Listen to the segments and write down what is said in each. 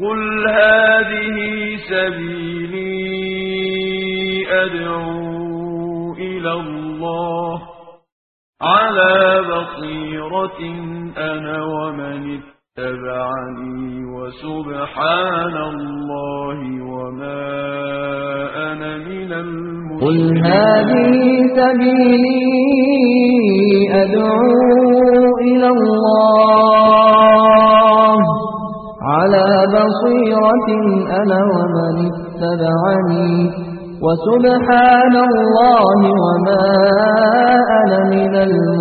قل هذه سبيلي أدعو إلى الله على بصيرة أنا ومن اتبعني وسبحان الله وما أنا من قل المشركين هذه سبيلي أدعو إلى الله على بصيرة أنا ومن اتبعني وسبحان الله وما أنا من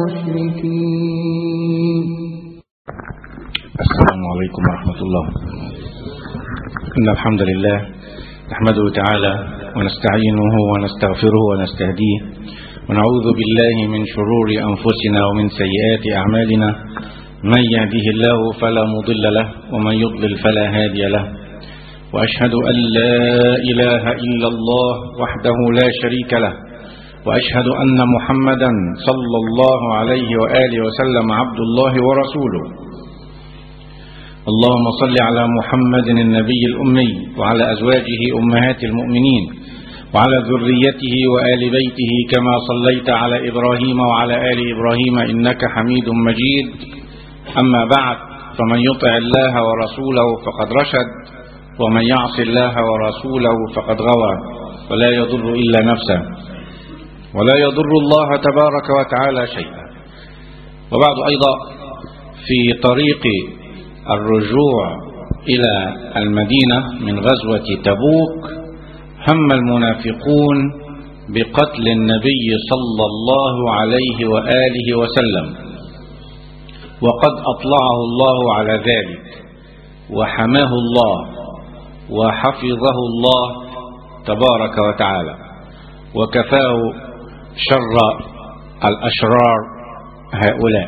المشركين السلام عليكم ورحمة الله إن الحمد لله نحمده تعالى ونستعينه ونستغفره ونستهديه ونعوذ بالله من شرور أنفسنا ومن سيئات أعمالنا من يهده الله فلا مضل له ومن يضلل فلا هادي له وأشهد أن لا إله إلا الله وحده لا شريك له وأشهد أن محمدا صلى الله عليه وآله وسلم عبد الله ورسوله اللهم صل على محمد النبي الأمي وعلى أزواجه أمهات المؤمنين وعلى ذريته وآل بيته كما صليت على إبراهيم وعلى آل إبراهيم إنك حميد مجيد أما بعد فمن يطع الله ورسوله فقد رشد ومن يعص الله ورسوله فقد غوى ولا يضر إلا نفسه ولا يضر الله تبارك وتعالى شيئا وبعد أيضا في طريق الرجوع إلى المدينة من غزوة تبوك هم المنافقون بقتل النبي صلى الله عليه وآله وسلم وقد أطلعه الله على ذلك وحماه الله وحفظه الله تبارك وتعالى وكفاه شر الأشرار هؤلاء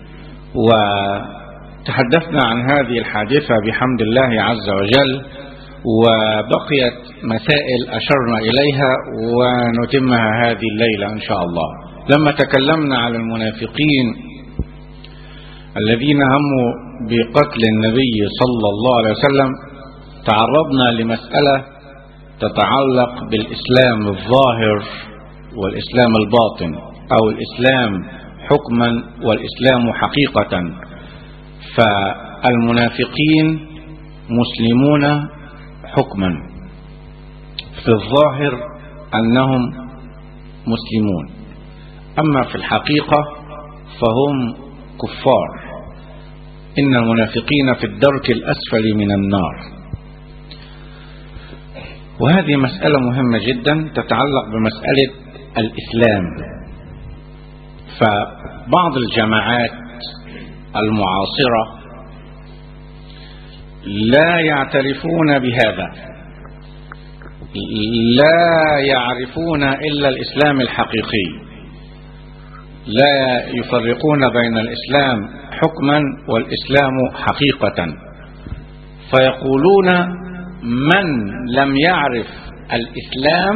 وتحدثنا عن هذه الحادثة بحمد الله عز وجل وبقيت مسائل أشرنا إليها ونتمها هذه الليلة إن شاء الله لما تكلمنا على المنافقين الذين هموا بقتل النبي صلى الله عليه وسلم تعرضنا لمسألة تتعلق بالإسلام الظاهر والإسلام الباطن أو الإسلام حكما والإسلام حقيقة فالمنافقين مسلمون حكما في الظاهر أنهم مسلمون أما في الحقيقة فهم كفار إن المنافقين في الدرك الأسفل من النار وهذه مسألة مهمة جدا تتعلق بمسألة الإسلام فبعض الجماعات المعاصرة لا يعترفون بهذا لا يعرفون إلا الإسلام الحقيقي لا يفرقون بين الإسلام حكما والإسلام حقيقة فيقولون من لم يعرف الإسلام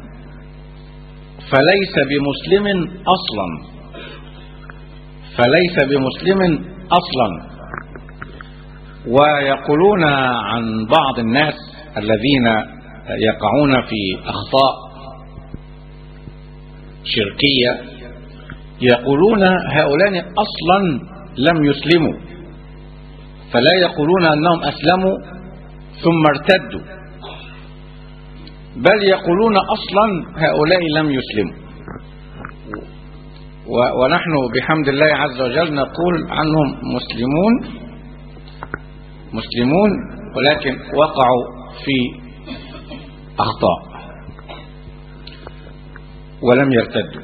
فليس بمسلم أصلا فليس بمسلم أصلا ويقولون عن بعض الناس الذين يقعون في أخطاء شركية يقولون هؤلاء أصلا لم يسلموا فلا يقولون أنهم أسلموا ثم ارتدوا بل يقولون أصلا هؤلاء لم يسلموا ونحن بحمد الله عز وجل نقول عنهم مسلمون مسلمون ولكن وقعوا في أخطاء ولم يرتدوا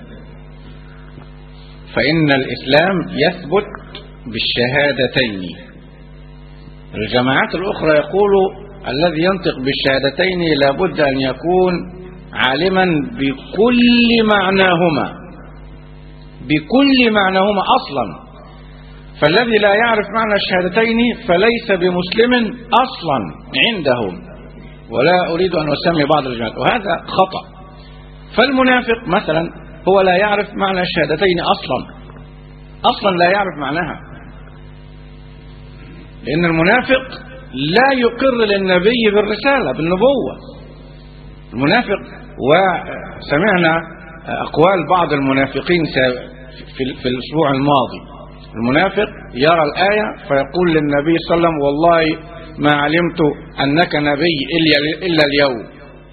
فإن الإسلام يثبت بالشهادتين الجماعات الأخرى يقول الذي ينطق بالشهادتين لابد أن يكون عالما بكل معناهما بكل معناهما أصلا فالذي لا يعرف معنى الشهادتين فليس بمسلم أصلا عندهم ولا أريد أن أسمي بعض الجماعات وهذا خطأ فالمنافق مثلا هو لا يعرف معنى الشهادتين أصلا أصلا لا يعرف معناها لأن المنافق لا يقر للنبي بالرسالة بالنبوة المنافق وسمعنا أقوال بعض المنافقين في الأسبوع الماضي المنافق يرى الآية فيقول للنبي صلى الله عليه وسلم والله ما علمت أنك نبي إلا اليوم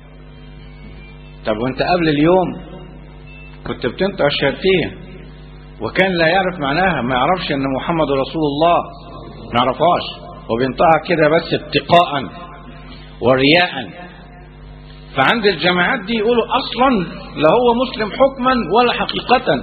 طب وانت قبل اليوم كنت بتنطق الشهادتين وكان لا يعرف معناها ما يعرفش ان محمد رسول الله ما يعرفهاش وبينطقها كده بس اتقاء ورياء فعند الجماعات دي يقولوا اصلا لا هو مسلم حكما ولا حقيقة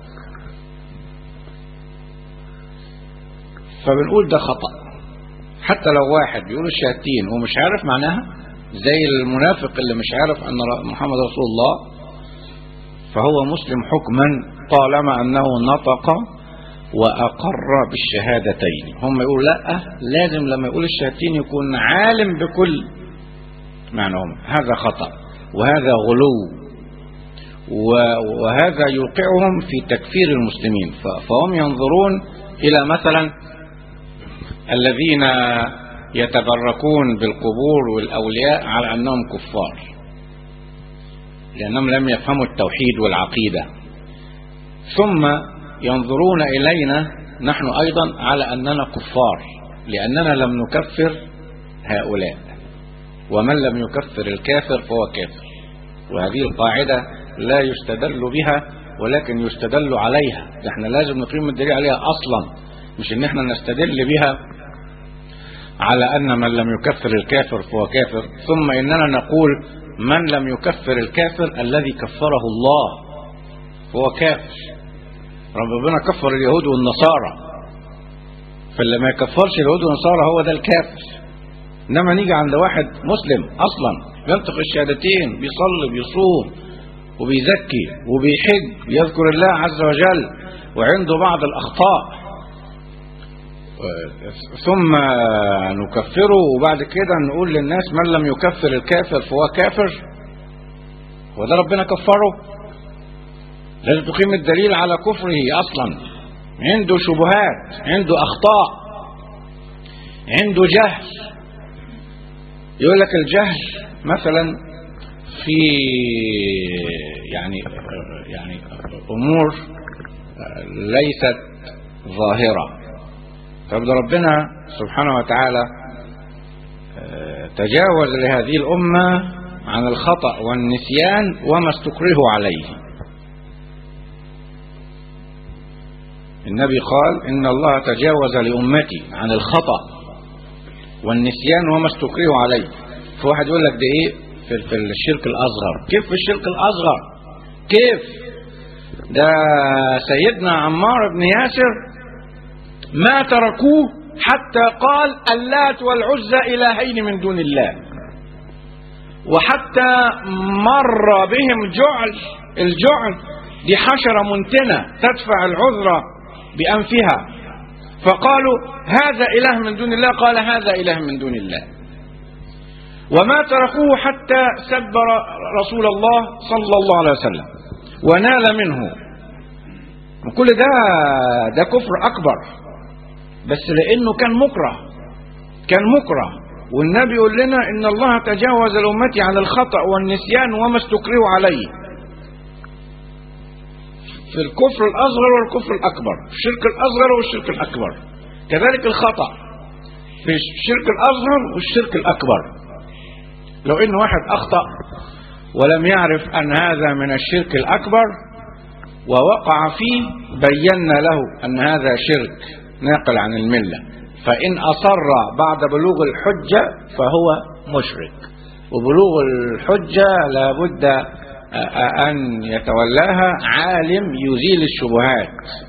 فبنقول ده خطأ حتى لو واحد بيقول الشهادتين ومش عارف معناها زي المنافق اللي مش عارف ان محمد رسول الله فهو مسلم حكما طالما انه نطق واقر بالشهادتين هم يقولوا لا لازم لما يقول الشهادتين يكون عالم بكل معناهم هذا خطأ وهذا غلو وهذا يوقعهم في تكفير المسلمين فهم ينظرون الى مثلا الذين يتبركون بالقبور والأولياء على أنهم كفار لأنهم لم يفهموا التوحيد والعقيدة ثم ينظرون إلينا نحن أيضا على أننا كفار لأننا لم نكفر هؤلاء ومن لم يكفر الكافر فهو كافر وهذه القاعدة لا يستدل بها ولكن يستدل عليها احنا لازم نقيم الدليل عليها أصلا مش ان احنا نستدل بها على أن من لم يكفر الكافر فهو كافر ثم إننا نقول من لم يكفر الكافر الذي كفره الله فهو كافر ربنا كفر اليهود والنصارى فاللي ما يكفرش اليهود والنصارى هو ده الكافر انما نيجي عند واحد مسلم اصلا ينطق الشهادتين بيصلي بيصوم وبيزكي وبيحج يذكر الله عز وجل وعنده بعض الاخطاء ثم نكفره وبعد كده نقول للناس من لم يكفر الكافر فهو كافر وده ربنا كفره لازم تقيم الدليل على كفره اصلا عنده شبهات عنده اخطاء عنده جهل يقول لك الجهل مثلا في يعني يعني امور ليست ظاهره طب ده ربنا سبحانه وتعالى تجاوز لهذه الأمة عن الخطأ والنسيان وما استكرهوا عليه النبي قال إن الله تجاوز لأمتي عن الخطأ والنسيان وما استكرهوا عليه فواحد يقول لك ده إيه في, في الشرك الأصغر كيف في الشرك الأصغر كيف ده سيدنا عمار بن ياسر ما تركوه حتى قال اللات والعزى إلهين من دون الله وحتى مر بهم جعل الجعل دي حشرة منتنة تدفع العذرة بأنفها فقالوا هذا إله من دون الله قال هذا إله من دون الله وما تركوه حتى سب رسول الله صلى الله عليه وسلم ونال منه وكل ده ده كفر أكبر بس لانه كان مكره كان مكره والنبي يقول لنا ان الله تجاوز لامتي عن الخطا والنسيان وما استكرهوا عليه في الكفر الاصغر والكفر الاكبر الشرك الاصغر والشرك الاكبر كذلك الخطا في الشرك الاصغر والشرك الاكبر لو ان واحد اخطا ولم يعرف ان هذا من الشرك الاكبر ووقع فيه بينا له ان هذا شرك ناقل عن الملة فإن أصر بعد بلوغ الحجة فهو مشرك وبلوغ الحجة لابد أن يتولاها عالم يزيل الشبهات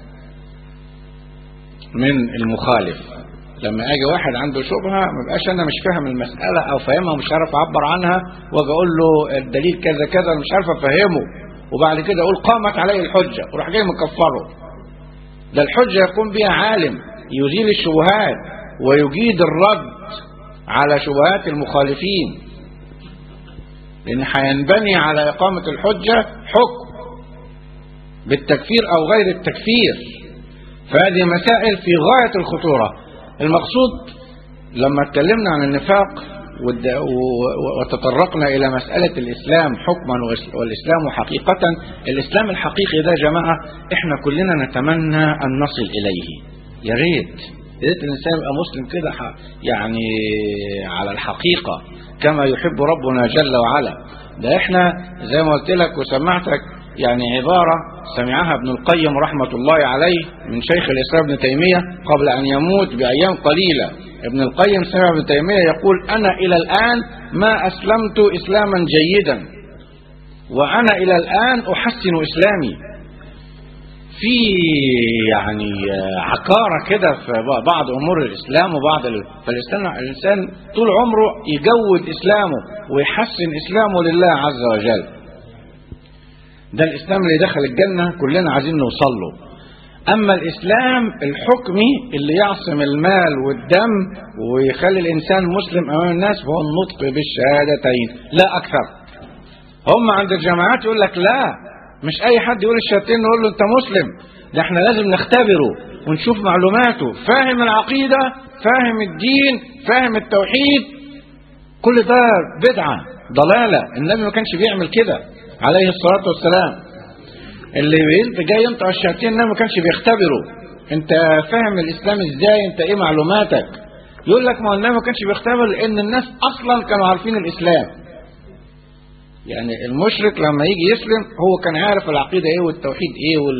من المخالف لما اجي واحد عنده شبهه ما بقاش انا مش فاهم المساله او فاهمها ومش عارف اعبر عنها واجي اقول له الدليل كذا كذا مش عارف افهمه وبعد كده اقول قامت عليه الحجه وراح جاي مكفره ده الحجة يقوم بها عالم يزيل الشبهات ويجيد الرد على شبهات المخالفين لأن هينبني على إقامة الحجة حكم بالتكفير أو غير التكفير فهذه مسائل في غاية الخطورة المقصود لما اتكلمنا عن النفاق والد- و- وتطرقنا إلى مسألة الإسلام حكما والإس- والإسلام حقيقة الإسلام الحقيقي ده يا جماعة إحنا كلنا نتمنى أن نصل إليه يا ريت يا ريت الإنسان يبقى مسلم كده ح- يعني على الحقيقة كما يحب ربنا جل وعلا ده إحنا زي ما قلت لك وسمعتك يعني عبارة سمعها ابن القيم رحمة الله عليه من شيخ الإسلام ابن تيمية قبل أن يموت بأيام قليلة ابن القيم سمع ابن تيمية يقول أنا إلى الآن ما أسلمت إسلاما جيدا وأنا إلى الآن أحسن إسلامي في يعني عكارة كده في بعض أمور الإسلام وبعض ال... فالإنسان الإنسان طول عمره يجود إسلامه ويحسن إسلامه لله عز وجل ده الإسلام اللي دخل الجنة كلنا عايزين نوصل له أما الإسلام الحكمي اللي يعصم المال والدم ويخلي الإنسان مسلم أمام الناس هو النطق بالشهادتين لا أكثر هم عند الجماعات يقول لك لا مش أي حد يقول الشهادتين نقول له أنت مسلم ده احنا لازم نختبره ونشوف معلوماته فاهم العقيدة فاهم الدين فاهم التوحيد كل ده بدعة ضلالة النبي ما كانش بيعمل كده عليه الصلاة والسلام اللي بينت جاي ينطق الشهادتين النبي ما كانش بيختبره انت فاهم الاسلام ازاي انت ايه معلوماتك يقول لك ما هو النبي ما كانش بيختبر لان الناس اصلا كانوا عارفين الاسلام يعني المشرك لما يجي يسلم هو كان عارف العقيدة ايه والتوحيد ايه وال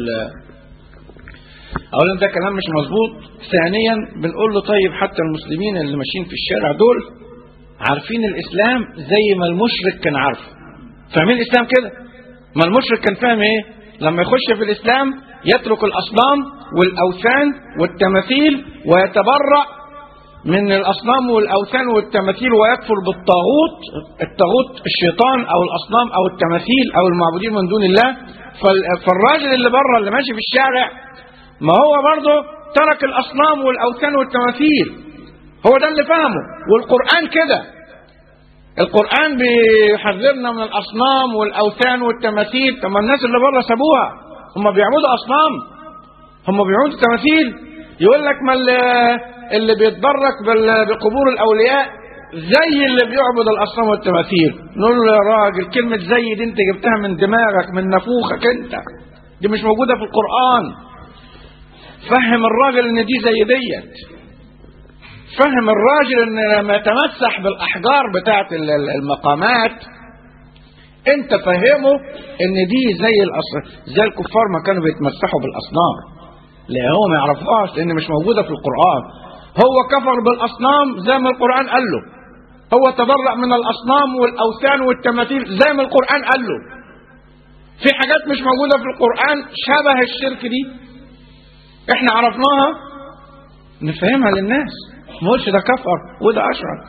اولا ده كلام مش مظبوط ثانيا بنقول له طيب حتى المسلمين اللي ماشيين في الشارع دول عارفين الاسلام زي ما المشرك كان عارفه فاهمين الاسلام كده ما المشرك كان فاهم ايه لما يخش في الاسلام يترك الاصنام والاوثان والتماثيل ويتبرأ من الاصنام والاوثان والتماثيل ويكفر بالطاغوت الطاغوت الشيطان او الاصنام او التماثيل او المعبودين من دون الله فال- فالراجل اللي بره اللي ماشي في الشارع ما هو برضه ترك الاصنام والاوثان والتماثيل هو ده اللي فهمه والقران كده القرآن بيحذرنا من الأصنام والأوثان والتماثيل طب ما الناس اللي بره سابوها هم بيعبدوا أصنام هم بيعبدوا تماثيل يقول لك ما اللي- اللي بيتبرك بال- بقبور الأولياء زي اللي بيعبد الأصنام والتماثيل نقول له يا راجل كلمة زي دي أنت جبتها من دماغك من نفوخك أنت دي مش موجودة في القرآن فهم الراجل إن دي زي ديت فهم الراجل ان لما يتمسح بالاحجار بتاعت ال- ال- المقامات انت فهمه ان دي زي الاصل زي الكفار ما كانوا بيتمسحوا بالاصنام لا هو ما يعرفهاش لان مش موجوده في القران هو كفر بالاصنام زي ما القران قال له هو تبرأ من الاصنام والاوثان والتماثيل زي ما القران قال له في حاجات مش موجوده في القران شبه الشرك دي احنا عرفناها نفهمها للناس ما قلتش ده كفر وده اشرك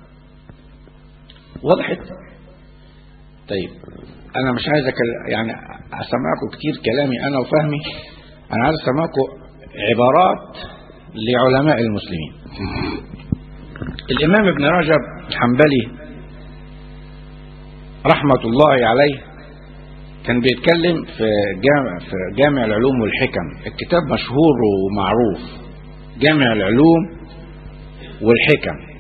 وضحت طيب انا مش عايز أكل... يعني اسمعكم كتير كلامي انا وفهمي انا عايز اسمعكم عبارات لعلماء المسلمين الامام ابن رجب الحنبلي رحمة الله عليه كان بيتكلم في جامع في جامع العلوم والحكم الكتاب مشهور ومعروف جامع العلوم والحكم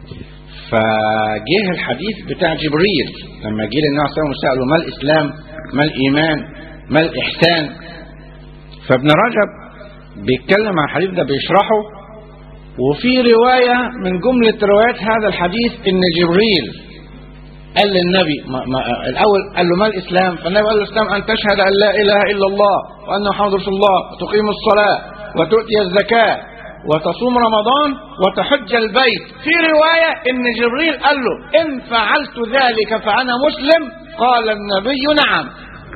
فجه الحديث بتاع جبريل لما جه للنبي صلى الله عليه وسلم سأله ما الإسلام ما الإيمان ما الإحسان فابن رجب بيتكلم عن الحديث ده بيشرحه وفي رواية من جملة روايات هذا الحديث إن جبريل قال للنبي ما ما الأول قال له ما الإسلام فالنبي قال له الإسلام أن تشهد أن لا إله إلا الله وأن محمد رسول الله وتقيم الصلاة وتؤتي الزكاة وتصوم رمضان وتحج البيت في رواية ان جبريل قال له ان فعلت ذلك فانا مسلم قال النبي نعم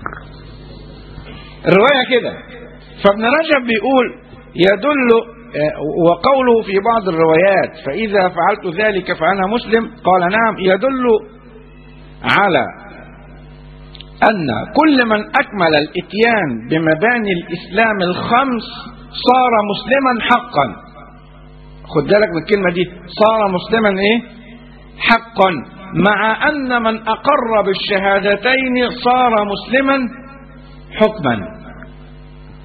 الرواية كده فابن رجب بيقول يدل وقوله في بعض الروايات فإذا فعلت ذلك فأنا مسلم قال نعم يدل على أن كل من أكمل الإتيان بمباني الإسلام الخمس صار مسلما حقا خد بالك من الكلمة دي صار مسلما ايه حقا مع ان من اقر بالشهادتين صار مسلما حكما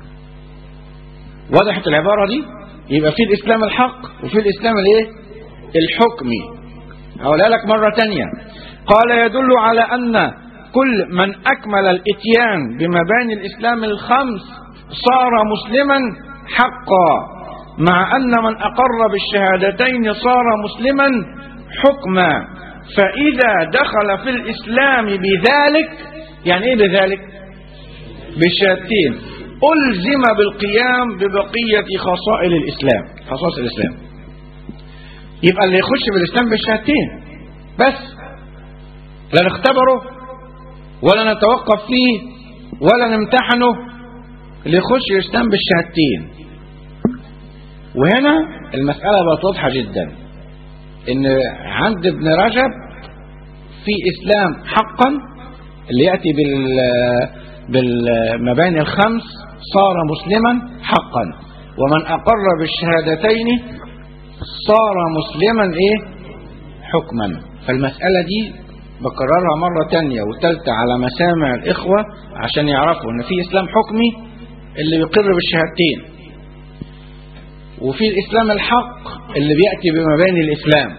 وضحت العبارة دي يبقى في الاسلام الحق وفي الاسلام الايه الحكمي هقولها لك مرة تانية قال يدل على أن كل من أكمل الإتيان بمباني الإسلام الخمس صار مسلما حقا مع أن من أقر بالشهادتين صار مسلما حكما فإذا دخل في الإسلام بذلك يعني إيه بذلك بالشهادتين ألزم بالقيام ببقية خصائل الإسلام خصائص الإسلام يبقى اللي يخش بالإسلام بالشهادتين بس لا نختبره ولا نتوقف فيه ولا نمتحنه اللي يخش الإسلام بالشهادتين وهنا المسألة بقت واضحة جدا إن عند ابن رجب في إسلام حقا اللي يأتي بال بالمباني الخمس صار مسلما حقا ومن أقر بالشهادتين صار مسلما إيه حكما فالمسألة دي بكررها مرة تانية وتالتة على مسامع الإخوة عشان يعرفوا إن في إسلام حكمي اللي بيقر بالشهادتين وفي الإسلام الحق اللي بيأتي بمباني الإسلام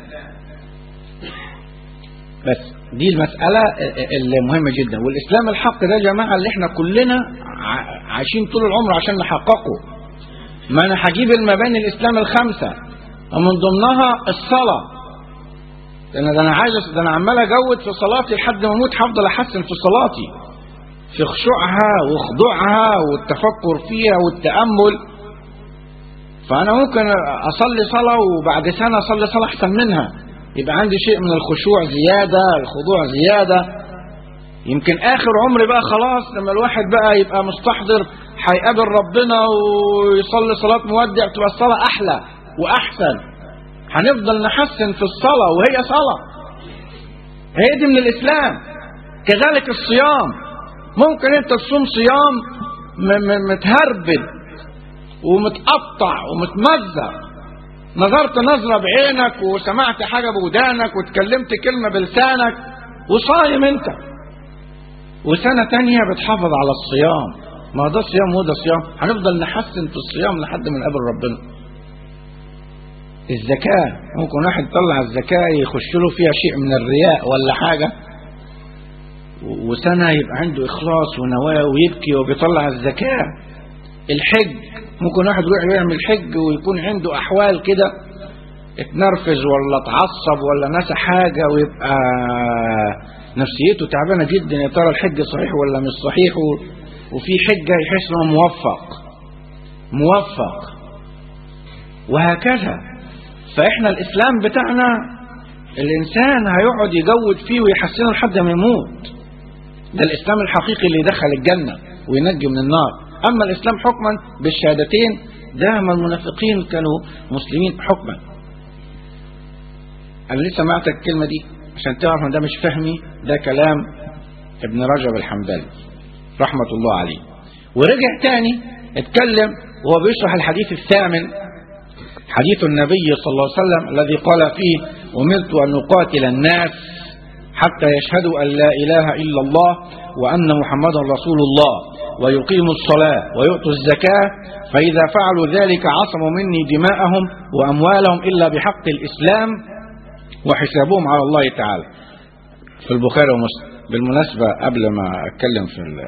بس دي المسألة اللي مهمة جدا والإسلام الحق ده يا جماعة اللي احنا كلنا عايشين طول العمر عشان نحققه ما أنا هجيب المباني الإسلام الخمسة ومن ضمنها الصلاة ده أنا, ده أنا عايز ده أنا عمال أجود في صلاتي لحد ما أموت هفضل أحسن في صلاتي في خشوعها وخضوعها والتفكر فيها والتأمل فأنا ممكن أصلي صلاة وبعد سنة أصلي صلاة أحسن منها يبقى عندي شيء من الخشوع زيادة الخضوع زيادة يمكن آخر عمري بقى خلاص لما الواحد بقى يبقى مستحضر هيقابل ربنا ويصلي صلاة مودع تبقى الصلاة أحلى وأحسن هنفضل نحسن في الصلاة وهي صلاة هي دي من الإسلام كذلك الصيام ممكن أنت تصوم صيام متهربد ومتقطع ومتمزق نظرت نظرة بعينك وسمعت حاجة بودانك واتكلمت كلمة بلسانك وصايم انت وسنة تانية بتحافظ على الصيام ما ده صيام وده صيام هنفضل نحسن في الصيام لحد ما نقابل ربنا الزكاة ممكن واحد يطلع الزكاة يخش له فيها شيء من الرياء ولا حاجة وسنة يبقى عنده إخلاص ونواة ويبكي وبيطلع الزكاة الحج ممكن واحد يروح يعمل حج ويكون عنده أحوال كده اتنرفز ولا اتعصب ولا نسى حاجة ويبقى نفسيته تعبانة جدا يا ترى الحج صحيح ولا مش صحيح وفي حجة يحس انه موفق موفق وهكذا فاحنا الاسلام بتاعنا الانسان هيقعد يجود فيه ويحسنه لحد ما يموت ده الاسلام الحقيقي اللي يدخل الجنة وينجي من النار اما الاسلام حكما بالشهادتين ده ما المنافقين كانوا مسلمين حكما انا لسه سمعت الكلمة دي عشان تعرف ان ده مش فهمي ده كلام ابن رجب الحنبلي رحمة الله عليه ورجع تاني اتكلم وهو بيشرح الحديث الثامن حديث النبي صلى الله عليه وسلم الذي قال فيه أمرت أن أقاتل الناس حتى يشهدوا أن لا إله إلا الله وأن محمدا رسول الله ويقيموا الصلاة ويؤتوا الزكاة فإذا فعلوا ذلك عصموا مني دماءهم وأموالهم إلا بحق الإسلام وحسابهم على الله تعالى في البخاري ومسلم بالمناسبة قبل ما أتكلم في ال...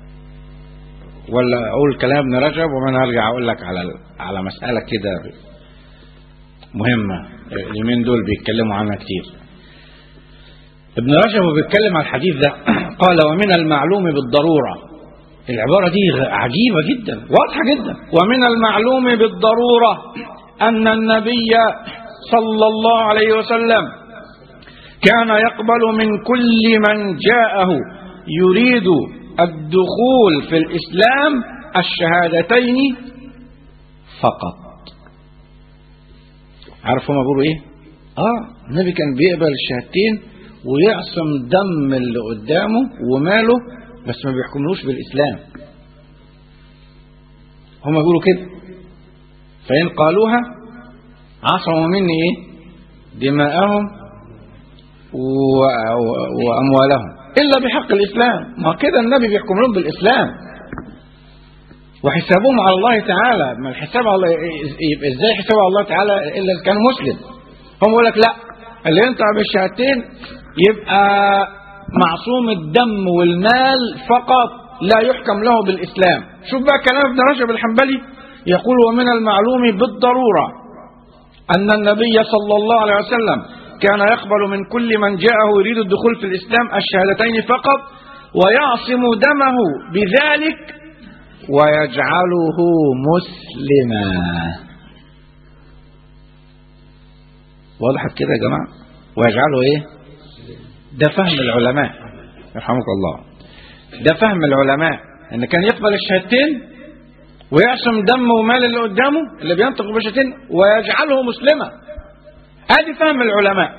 ولا أقول كلام ابن رجب وأنا هرجع أقول لك على على مسألة كده مهمة اليومين دول بيتكلموا عنها كتير ابن رجب بيتكلم عن الحديث ده قال ومن المعلوم بالضرورة العبارة دي عجيبة جدا واضحة جدا ومن المعلوم بالضرورة أن النبي صلى الله عليه وسلم كان يقبل من كل من جاءه يريد الدخول في الإسلام الشهادتين فقط عارف هما بيقولوا ايه اه النبي كان بيقبل الشهادتين ويعصم دم اللي قدامه وماله بس ما بيحكملوش بالإسلام هما بيقولوا كده فإن قالوها عصموا مني ايه دماءهم وأموالهم إلا بحق الإسلام ما كده النبي بيحكم لهم بالإسلام وحسابهم على الله تعالى ما الحساب على الله إزاي حساب على الله تعالى إلا إذا كان مسلم هم يقول لك لا اللي ينطق بالشهادتين يبقى معصوم الدم والمال فقط لا يحكم له بالإسلام شوف بقى كلام ابن رجب الحنبلي يقول ومن المعلوم بالضرورة أن النبي صلى الله عليه وسلم كان يقبل من كل من جاءه يريد الدخول في الإسلام الشهادتين فقط ويعصم دمه بذلك ويجعله مسلما وضحت كده يا جماعة ويجعله ايه ده فهم العلماء يرحمك الله ده فهم العلماء ان كان يقبل الشهادتين ويعصم دمه ومال اللي قدامه اللي بينطق بالشهادتين ويجعله مسلما ادي فهم العلماء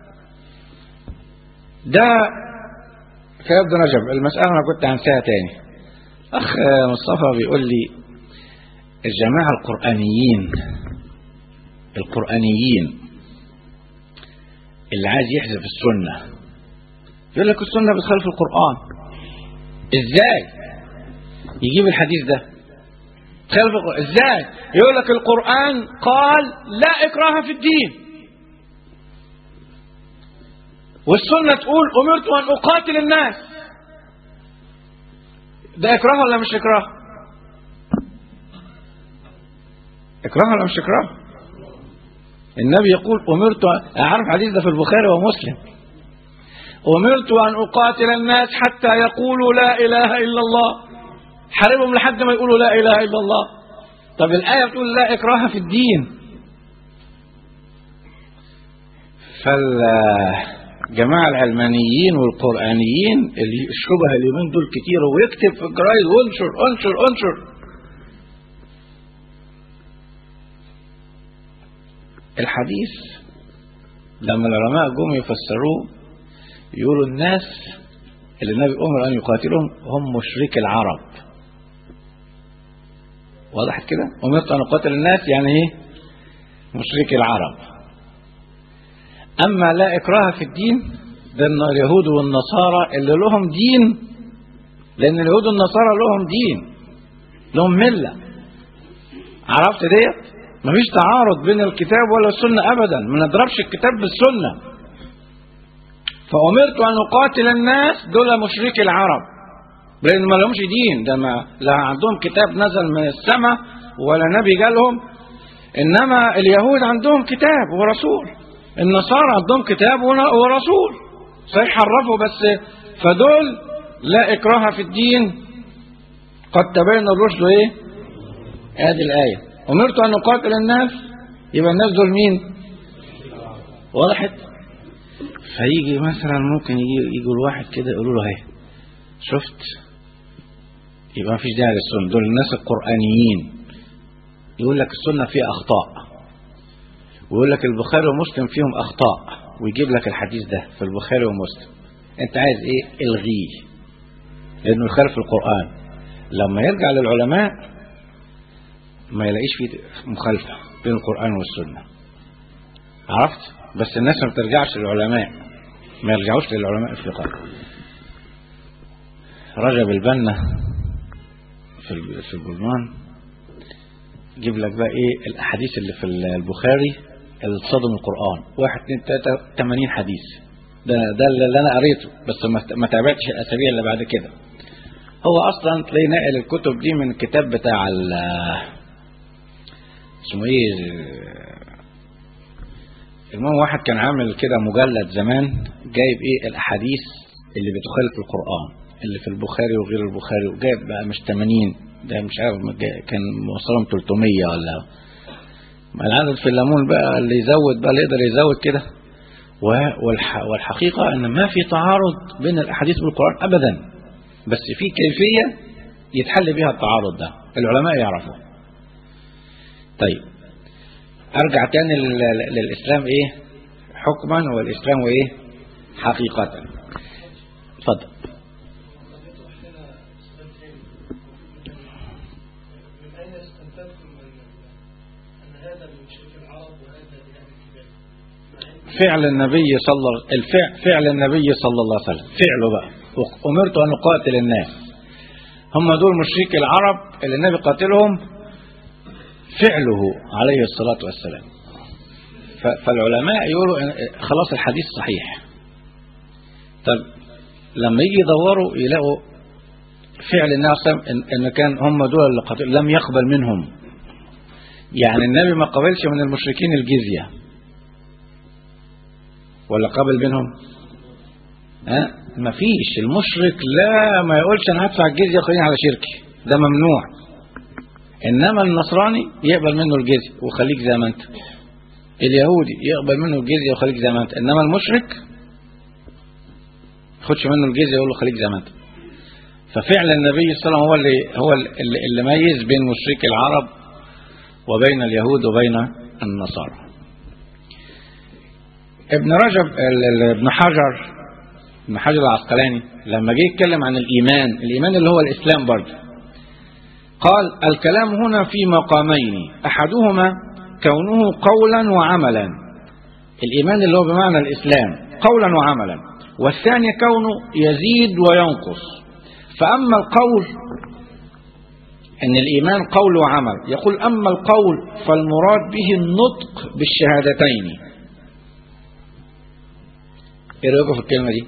ده في ابن رجب المسألة انا كنت هنساها تاني اخ مصطفى بيقول لي الجماعة القرآنيين القرآنيين اللي عايز يحذف السنة يقول لك السنة بتخالف القرآن ازاي يجيب الحديث ده تخالف القرآن ازاي يقول لك القرآن قال لا إكراه في الدين والسنة تقول أمرت أن أقاتل الناس ده إكراه ولا مش إكراه إكراه ولا مش إكراه النبي يقول أمرت أعرف حديث ده في البخاري ومسلم أمرت أن أقاتل الناس حتى يقولوا لا إله إلا الله حاربهم لحد ما يقولوا لا إله إلا الله طب الآية بتقول لا إكراه في الدين فالجماعة العلمانيين والقرآنيين اللي الشبه اليومين دول كتير ويكتب في الجرايد وانشر انشر انشر الحديث لما العلماء جم يفسروه يقولوا الناس اللي النبي أمر أن يقاتلهم هم مشرك العرب وضحت كده أمرت أن أقاتل الناس يعني إيه مشرك العرب أما لا إكراه في الدين ده اليهود والنصارى اللي لهم دين لأن اليهود والنصارى لهم دين لهم ملة عرفت ديت مفيش تعارض بين الكتاب ولا السنة أبدا ما نضربش الكتاب بالسنة فأمرت أن أقاتل الناس دول مشرك العرب لأن ما لهمش دين ده ما لا عندهم كتاب نزل من السماء ولا نبي جالهم إنما اليهود عندهم كتاب ورسول النصارى عندهم كتاب ورسول صحيح حرفوا بس فدول لا إكراه في الدين قد تبين الرشد إيه هذه الآية أمرت أن أقاتل الناس يبقى الناس دول مين وضحت فيجي مثلا ممكن يجي يجوا الواحد كده يقولوا له اهي شفت يبقى ما فيش داعي للسنه دول الناس القرانيين يقول لك السنه فيها اخطاء ويقول لك البخاري ومسلم فيهم اخطاء ويجيب لك الحديث ده في البخاري ومسلم انت عايز ايه الغيه لانه يخالف القران لما يرجع للعلماء ما يلاقيش فيه مخالفه بين القران والسنه عرفت بس الناس ما بترجعش للعلماء ما يرجعوش للعلماء الفقه رجب البنا في في البرمان جيب لك بقى ايه الاحاديث اللي في البخاري اللي تصادم القران واحد اتنين تلاته 80 حديث ده ده اللي انا قريته بس ما تابعتش الاسابيع اللي بعد كده هو اصلا تلاقي ناقل الكتب دي من الكتاب بتاع اسمه ايه المهم واحد كان عامل كده مجلد زمان جايب ايه الاحاديث اللي بتخالف القران اللي في البخاري وغير البخاري وجايب بقى مش 80 ده مش عارف كان موصلهم 300 ولا ما العدد في الليمون بقى اللي يزود بقى اللي يقدر يزود كده والحقيقة ان ما في تعارض بين الاحاديث والقرآن ابدا بس في كيفية يتحل بها التعارض ده العلماء يعرفوا طيب ارجع تاني للاسلام ايه حكما والاسلام ايه حقيقة اتفضل فعل النبي صلى الفعل فعل النبي صلى الله عليه وسلم فعله بقى امرت ان اقاتل الناس هم دول مشركي العرب اللي النبي قاتلهم فعله عليه الصلاة والسلام ف- فالعلماء يقولوا إن- خلاص الحديث صحيح طب لما يجي يدوروا يلاقوا فعل النبي صلى الله عليه وسلم إن- ان كان هم دول اللي قتلوا لم يقبل منهم يعني النبي ما قبلش من المشركين الجزيه ولا قبل منهم ها ما فيش المشرك لا ما يقولش انا هدفع الجزيه خليني على شركي ده ممنوع انما النصراني يقبل منه الجزيه وخليك زي ما انت اليهودي يقبل منه الجزيه وخليك زي ما انت انما المشرك ياخدش منه الجزيه يقول له خليك زي ما انت ففعلا النبي صلى الله عليه وسلم هو اللي هو اللي, اللي ميز بين مشركي العرب وبين اليهود وبين النصارى ابن رجب ال- ال- ابن حجر ابن حجر العسقلاني لما جه يتكلم عن الايمان الايمان اللي هو الاسلام برضه قال الكلام هنا في مقامين احدهما كونه قولا وعملا الايمان اللي هو بمعنى الاسلام قولا وعملا والثاني كونه يزيد وينقص فاما القول ان الايمان قول وعمل يقول اما القول فالمراد به النطق بالشهادتين ايه رايكم في الكلمه دي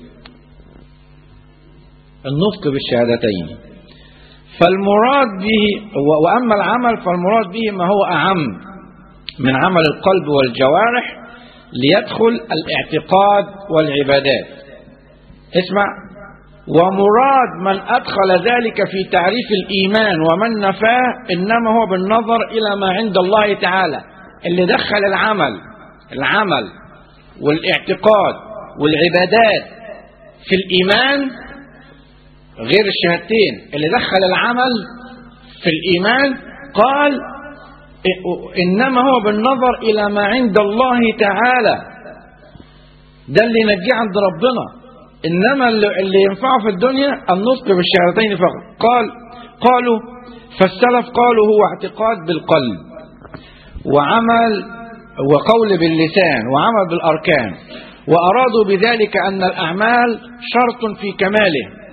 النطق بالشهادتين فالمراد به و- واما العمل فالمراد به ما هو اعم من عمل القلب والجوارح ليدخل الاعتقاد والعبادات اسمع ومراد من ادخل ذلك في تعريف الايمان ومن نفاه انما هو بالنظر الى ما عند الله تعالى اللي دخل العمل العمل والاعتقاد والعبادات في الايمان غير الشهادتين اللي دخل العمل في الايمان قال انما هو بالنظر الى ما عند الله تعالى ده اللي ينجيه عند ربنا انما اللي اللي ينفعه في الدنيا النطق بالشهادتين فقط قال قالوا فالسلف قالوا هو اعتقاد بالقلب وعمل وقول باللسان وعمل بالاركان وارادوا بذلك ان الاعمال شرط في كماله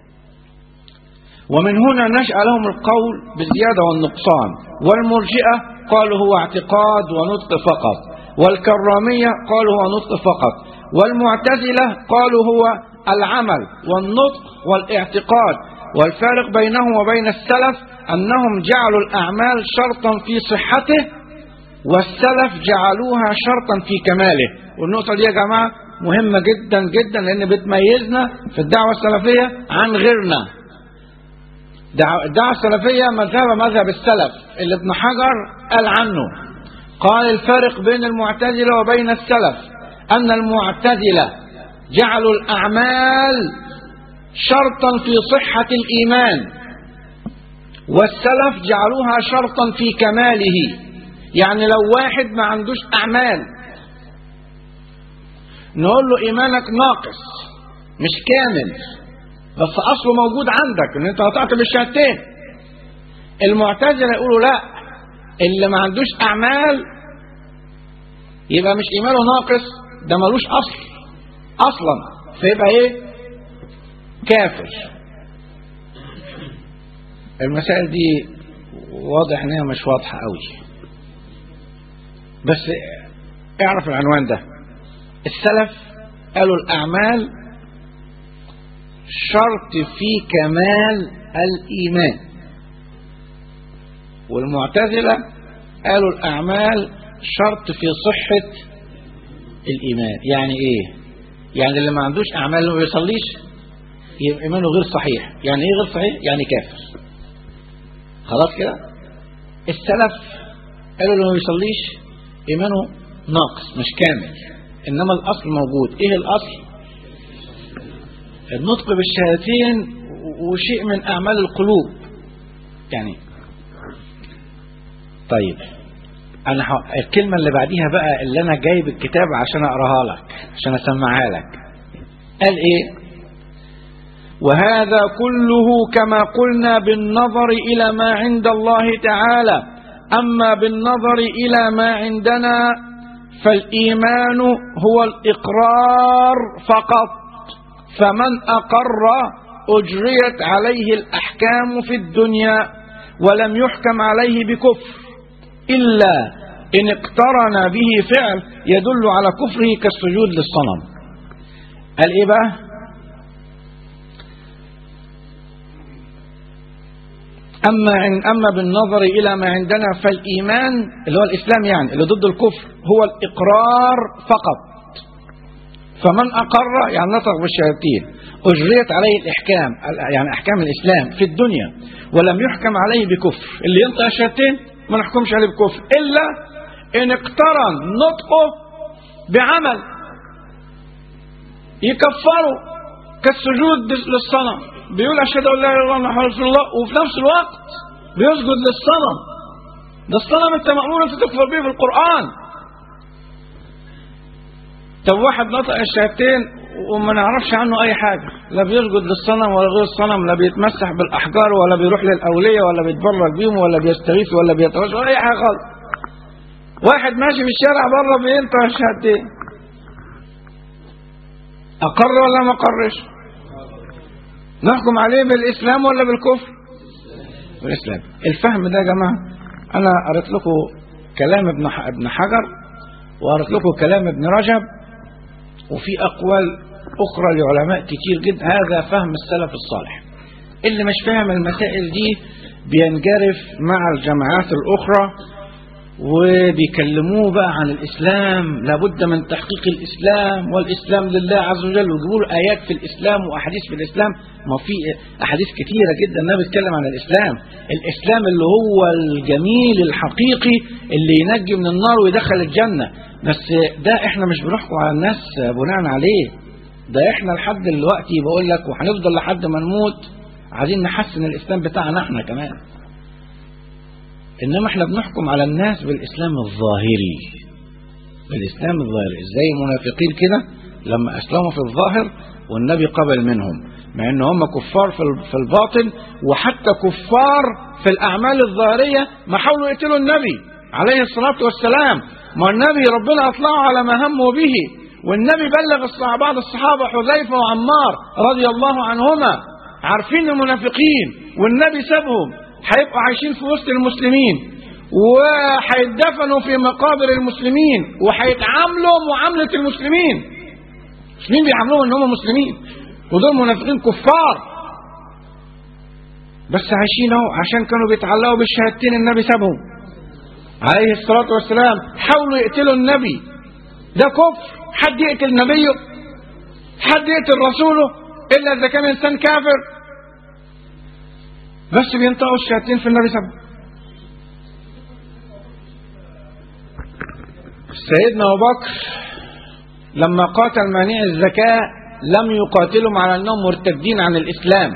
ومن هنا نشأ لهم القول بالزيادة والنقصان والمرجئة قالوا هو اعتقاد ونطق فقط والكرامية قالوا هو نطق فقط والمعتزلة قالوا هو العمل والنطق والاعتقاد والفارق بينهم وبين السلف أنهم جعلوا الأعمال شرطا في صحته والسلف جعلوها شرطا في كماله والنقطة دي يا جماعة مهمة جدا جدا لأن بتميزنا في الدعوة السلفية عن غيرنا دعوة- الدعوة السلفية مذهب مذهب السلف اللي ابن حجر قال عنه قال الفرق بين المعتزلة وبين السلف أن المعتزلة جعلوا الأعمال شرطا في صحة الإيمان والسلف جعلوها شرطا في كماله يعني لو واحد ما عندوش أعمال نقول له إيمانك ناقص مش كامل بس أصله موجود عندك إن أنت قطعت بالشهادتين المعتزلة يقولوا لا اللي ما عندوش أعمال يبقى مش إيمانه ناقص ده ملوش أصل أصلا فيبقى إيه كافر المسائل دي واضح إن هي مش واضحة قوي بس اعرف العنوان ده السلف قالوا الأعمال شرط في كمال الإيمان والمعتزلة قالوا الأعمال شرط في صحة الإيمان يعني إيه يعني اللي ما عندوش أعمال ما بيصليش يبقى إيمانه غير صحيح يعني إيه غير صحيح يعني كافر خلاص كده السلف قالوا اللي ما بيصليش إيمانه ناقص مش كامل إنما الأصل موجود إيه الأصل النطق بالشهادتين وشيء من أعمال القلوب يعني طيب أنا ح... الكلمة اللي بعديها بقى اللي أنا جايب الكتاب عشان أقراها لك عشان أسمعها لك قال إيه وهذا كله كما قلنا بالنظر إلى ما عند الله تعالى أما بالنظر إلى ما عندنا فالإيمان هو الإقرار فقط فمن أقر أجريت عليه الأحكام في الدنيا ولم يحكم عليه بكفر إلا إن اقترن به فعل يدل على كفره كالسجود للصنم قال إيه بقى أما عن أما بالنظر إلى ما عندنا فالإيمان اللي هو الإسلام يعني اللي ضد الكفر هو الإقرار فقط فمن أقر يعني نطق بالشهادتين أجريت عليه الإحكام يعني أحكام الإسلام في الدنيا ولم يحكم عليه بكفر اللي ينطق الشهادتين ما نحكمش عليه بكفر إلا إن اقترن نطقه بعمل يكفره كالسجود للصنم بيقول أشهد أن لا إله إلا الله محمد رسول الله وفي نفس الوقت بيسجد للصنم ده الصنم أنت مأمور أنت تكفر به في القرآن طب واحد نطق الشهادتين وما نعرفش عنه أي حاجة لا بيسجد للصنم ولا غير الصنم لا بيتمسح بالأحجار ولا بيروح للأولية ولا بيتبرك بيهم ولا بيستغيث ولا بيتوسل ولا أي حاجة خالص واحد ماشي في الشارع بره بينطق الشهادتين أقر ولا ما أقرش؟ نحكم عليه بالإسلام ولا بالكفر بالإسلام الفهم ده يا جماعة أنا قرأت لكم كلام ابن ابن حجر وقرأت لكم كلام ابن رجب وفي أقوال أخرى لعلماء كتير جدا هذا فهم السلف الصالح اللي مش فاهم المسائل دي بينجرف مع الجماعات الأخرى وبيكلموه بقى عن الإسلام لابد من تحقيق الإسلام والإسلام لله عز وجل ويجيبوا له آيات في الإسلام وأحاديث في الإسلام ما في أحاديث كثيرة جدا النبي بيتكلم عن الإسلام الإسلام اللي هو الجميل الحقيقي اللي ينجي من النار ويدخل الجنة بس ده احنا مش بنحكم على الناس بناء عليه ده احنا لحد دلوقتي بقول لك وهنفضل لحد ما نموت عايزين نحسن الإسلام بتاعنا احنا كمان إنما احنا بنحكم على الناس بالإسلام الظاهري بالإسلام الظاهري زي المنافقين كده لما أسلموا في الظاهر والنبي قبل منهم مع ان هم كفار في الباطن وحتى كفار في الأعمال الظاهرية ما حاولوا يقتلوا النبي عليه الصلاة والسلام ما النبي ربنا أطلعه على ما هموا به والنبي بلغ بعض الصحابة حذيفة وعمار رضي الله عنهما عارفين المنافقين والنبي سابهم هيبقوا عايشين في وسط المسلمين وهيدفنوا في مقابر المسلمين وهيتعاملوا معاملة المسلمين المسلمين بيعاملوهم ان هم مسلمين ودول منافقين كفار بس عايشين اهو عشان كانوا بيتعلقوا بالشهادتين النبي سابهم عليه الصلاة والسلام حاولوا يقتلوا النبي ده كفر حد يقتل نبيه حد يقتل رسوله إلا إذا كان إنسان كافر بس بينطقوا الشهادتين في النبي سبب سيدنا أبو بكر لما قاتل مانع الزكاة لم يقاتلهم على أنهم مرتدين عن الإسلام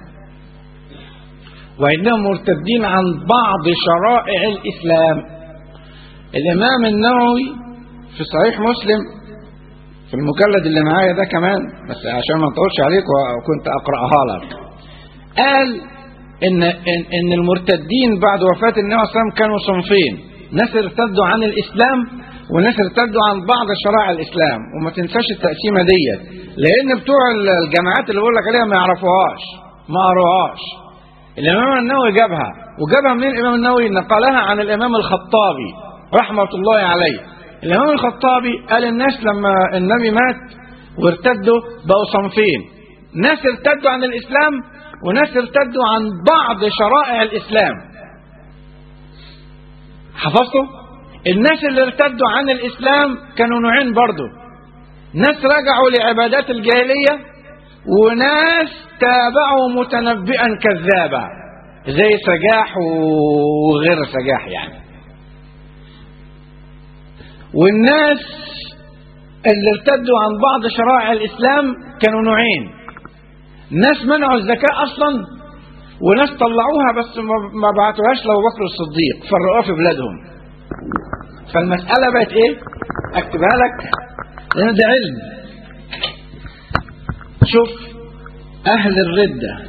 وإنهم مرتدين عن بعض شرائع الإسلام الإمام النووي في صحيح مسلم في المجلد اللي معايا ده كمان بس عشان ما نطولش عليك وكنت أقرأها لك قال إن, إن, إن المرتدين بعد وفاة النبي صلى الله عليه وسلم كانوا صنفين ناس ارتدوا عن الإسلام وناس ارتدوا عن بعض شرائع الإسلام وما تنساش التقسيمة ديت لأن بتوع الجماعات اللي بقول لك عليها ما يعرفوهاش ما قروهاش الإمام النووي جابها وجابها منين الإمام النووي نقلها عن الإمام الخطابي رحمة الله عليه الإمام الخطابي قال الناس لما النبي مات وارتدوا بقوا صنفين ناس ارتدوا عن الإسلام وناس ارتدوا عن بعض شرائع الإسلام حفظتوا الناس اللي ارتدوا عن الإسلام كانوا نوعين برضو ناس رجعوا لعبادات الجاهلية وناس تابعوا متنبئا كذابا زي سجاح وغير سجاح يعني والناس اللي ارتدوا عن بعض شرائع الإسلام كانوا نوعين ناس منعوا الزكاة أصلا وناس طلعوها بس ما بعتوهاش لأبو بكر الصديق فرقوها في بلادهم فالمسألة بقت إيه؟ أكتبها لك لأن ده علم شوف أهل الردة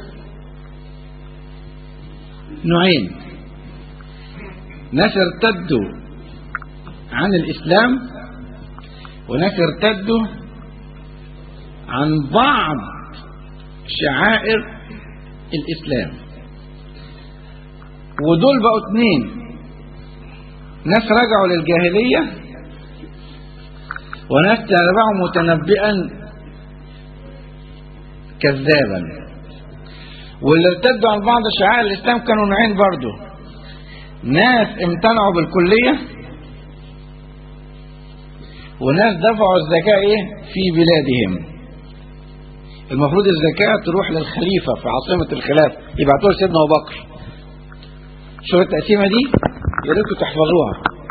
نوعين ناس ارتدوا عن الإسلام وناس ارتدوا عن بعض شعائر الإسلام ودول بقوا اتنين ناس رجعوا للجاهلية وناس تابعوا متنبئا كذابا واللي ارتدوا عن بعض شعائر الإسلام كانوا نوعين برضو ناس امتنعوا بالكلية وناس دفعوا الزكاة ايه في بلادهم المفروض الزكاة تروح للخليفة في عاصمة الخلافة يبعتوها لسيدنا أبو بكر شوف التقسيمة دي يا ريتكم تحفظوها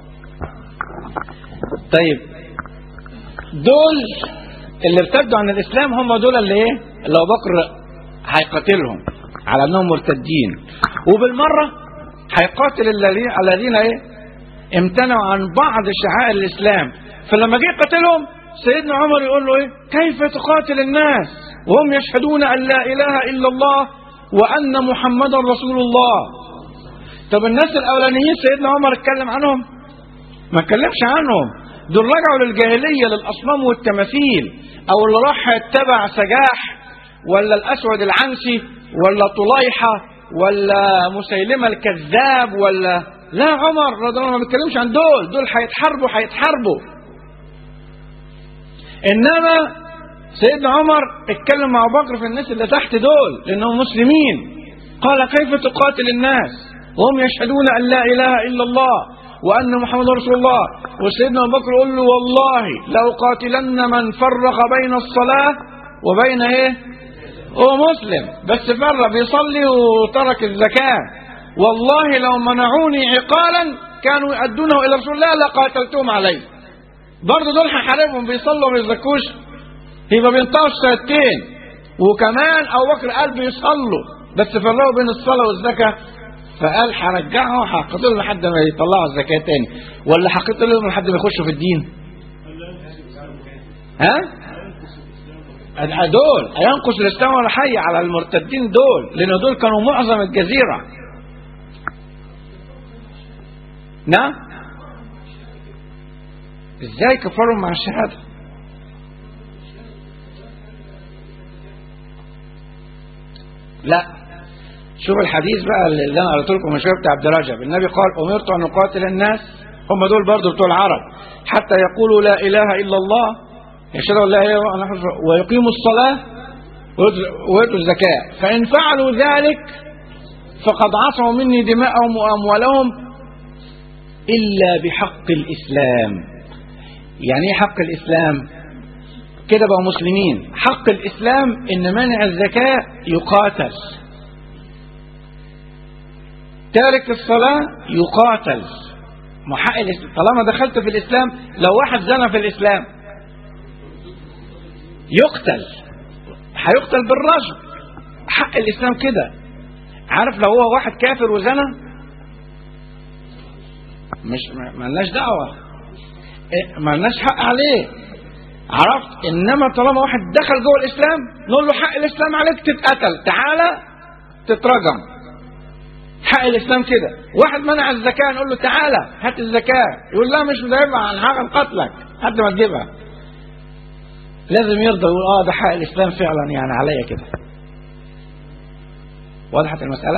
طيب دول اللي ارتدوا عن الإسلام هم دول اللي ايه اللي أبو بكر هيقاتلهم على أنهم مرتدين وبالمرة هيقاتل الذين الذين ايه امتنعوا عن بعض شعائر الإسلام فلما جه يقاتلهم سيدنا عمر يقول له ايه كيف تقاتل الناس وهم يشهدون ان لا اله الا الله وان محمدا رسول الله طب الناس الاولانيين سيدنا عمر اتكلم عنهم ما اتكلمش عنهم دول رجعوا للجاهليه للاصنام والتماثيل او اللي راح يتبع سجاح ولا الاسود العنسي ولا طليحه ولا مسيلمه الكذاب ولا لا عمر رضي الله عنه ما بيتكلمش عن دول دول هيتحاربوا هيتحاربوا انما سيدنا عمر اتكلم مع ابو بكر في الناس اللي تحت دول لانهم مسلمين قال كيف تقاتل الناس وهم يشهدون ان لا اله الا الله وان محمد رسول الله وسيدنا ابو بكر يقول له والله لو قاتلن من فرق بين الصلاه وبين ايه هو مسلم بس فرق بيصلي وترك الزكاه والله لو منعوني عقالا كانوا يؤدونه الى رسول الله لقاتلتهم عليه برضه دول هحاربهم بيصلوا وما بيزكوش يبقى بينطقوا الشهادتين وكمان ابو بكر قال بيصلوا بس فرقوا بين الصلاه والزكاه فقال هرجعهم هقتلهم لحد ما يطلعوا الزكاه تاني ولا هقتلهم لحد ما يخشوا في الدين ها دول هينقص الاسلام ولا حي على المرتدين دول لان دول كانوا معظم الجزيره نعم ازاي كفروا مع الشهادة لا شوف الحديث بقى اللي انا قلت لكم من شويه بتاع عبد رجب النبي قال امرت ان اقاتل الناس هم دول برضه بتوع العرب حتى يقولوا لا اله الا الله يشهدوا ان لا اله الا الله ويقيموا الصلاه ويؤتوا الزكاه فان فعلوا ذلك فقد عصموا مني دماءهم واموالهم الا بحق الاسلام يعني ايه حق الاسلام كده بقوا مسلمين حق الاسلام ان مانع الزكاه يقاتل تارك الصلاه يقاتل محق طالما دخلت في الاسلام لو واحد زنى في الاسلام يقتل هيقتل بالرجم حق الاسلام كده عارف لو هو واحد كافر وزنى مش ملناش دعوه ما لناش حق عليه عرفت انما طالما واحد دخل جوه الاسلام نقول له حق الاسلام عليك تتقتل تعالى تترجم حق الاسلام كده واحد منع الزكاه نقول له تعالى هات الزكاه يقول لا مش مدافع عن حاجه قتلك حد ما تجيبها لازم يرضى يقول اه ده حق الاسلام فعلا يعني عليا كده وضحت المساله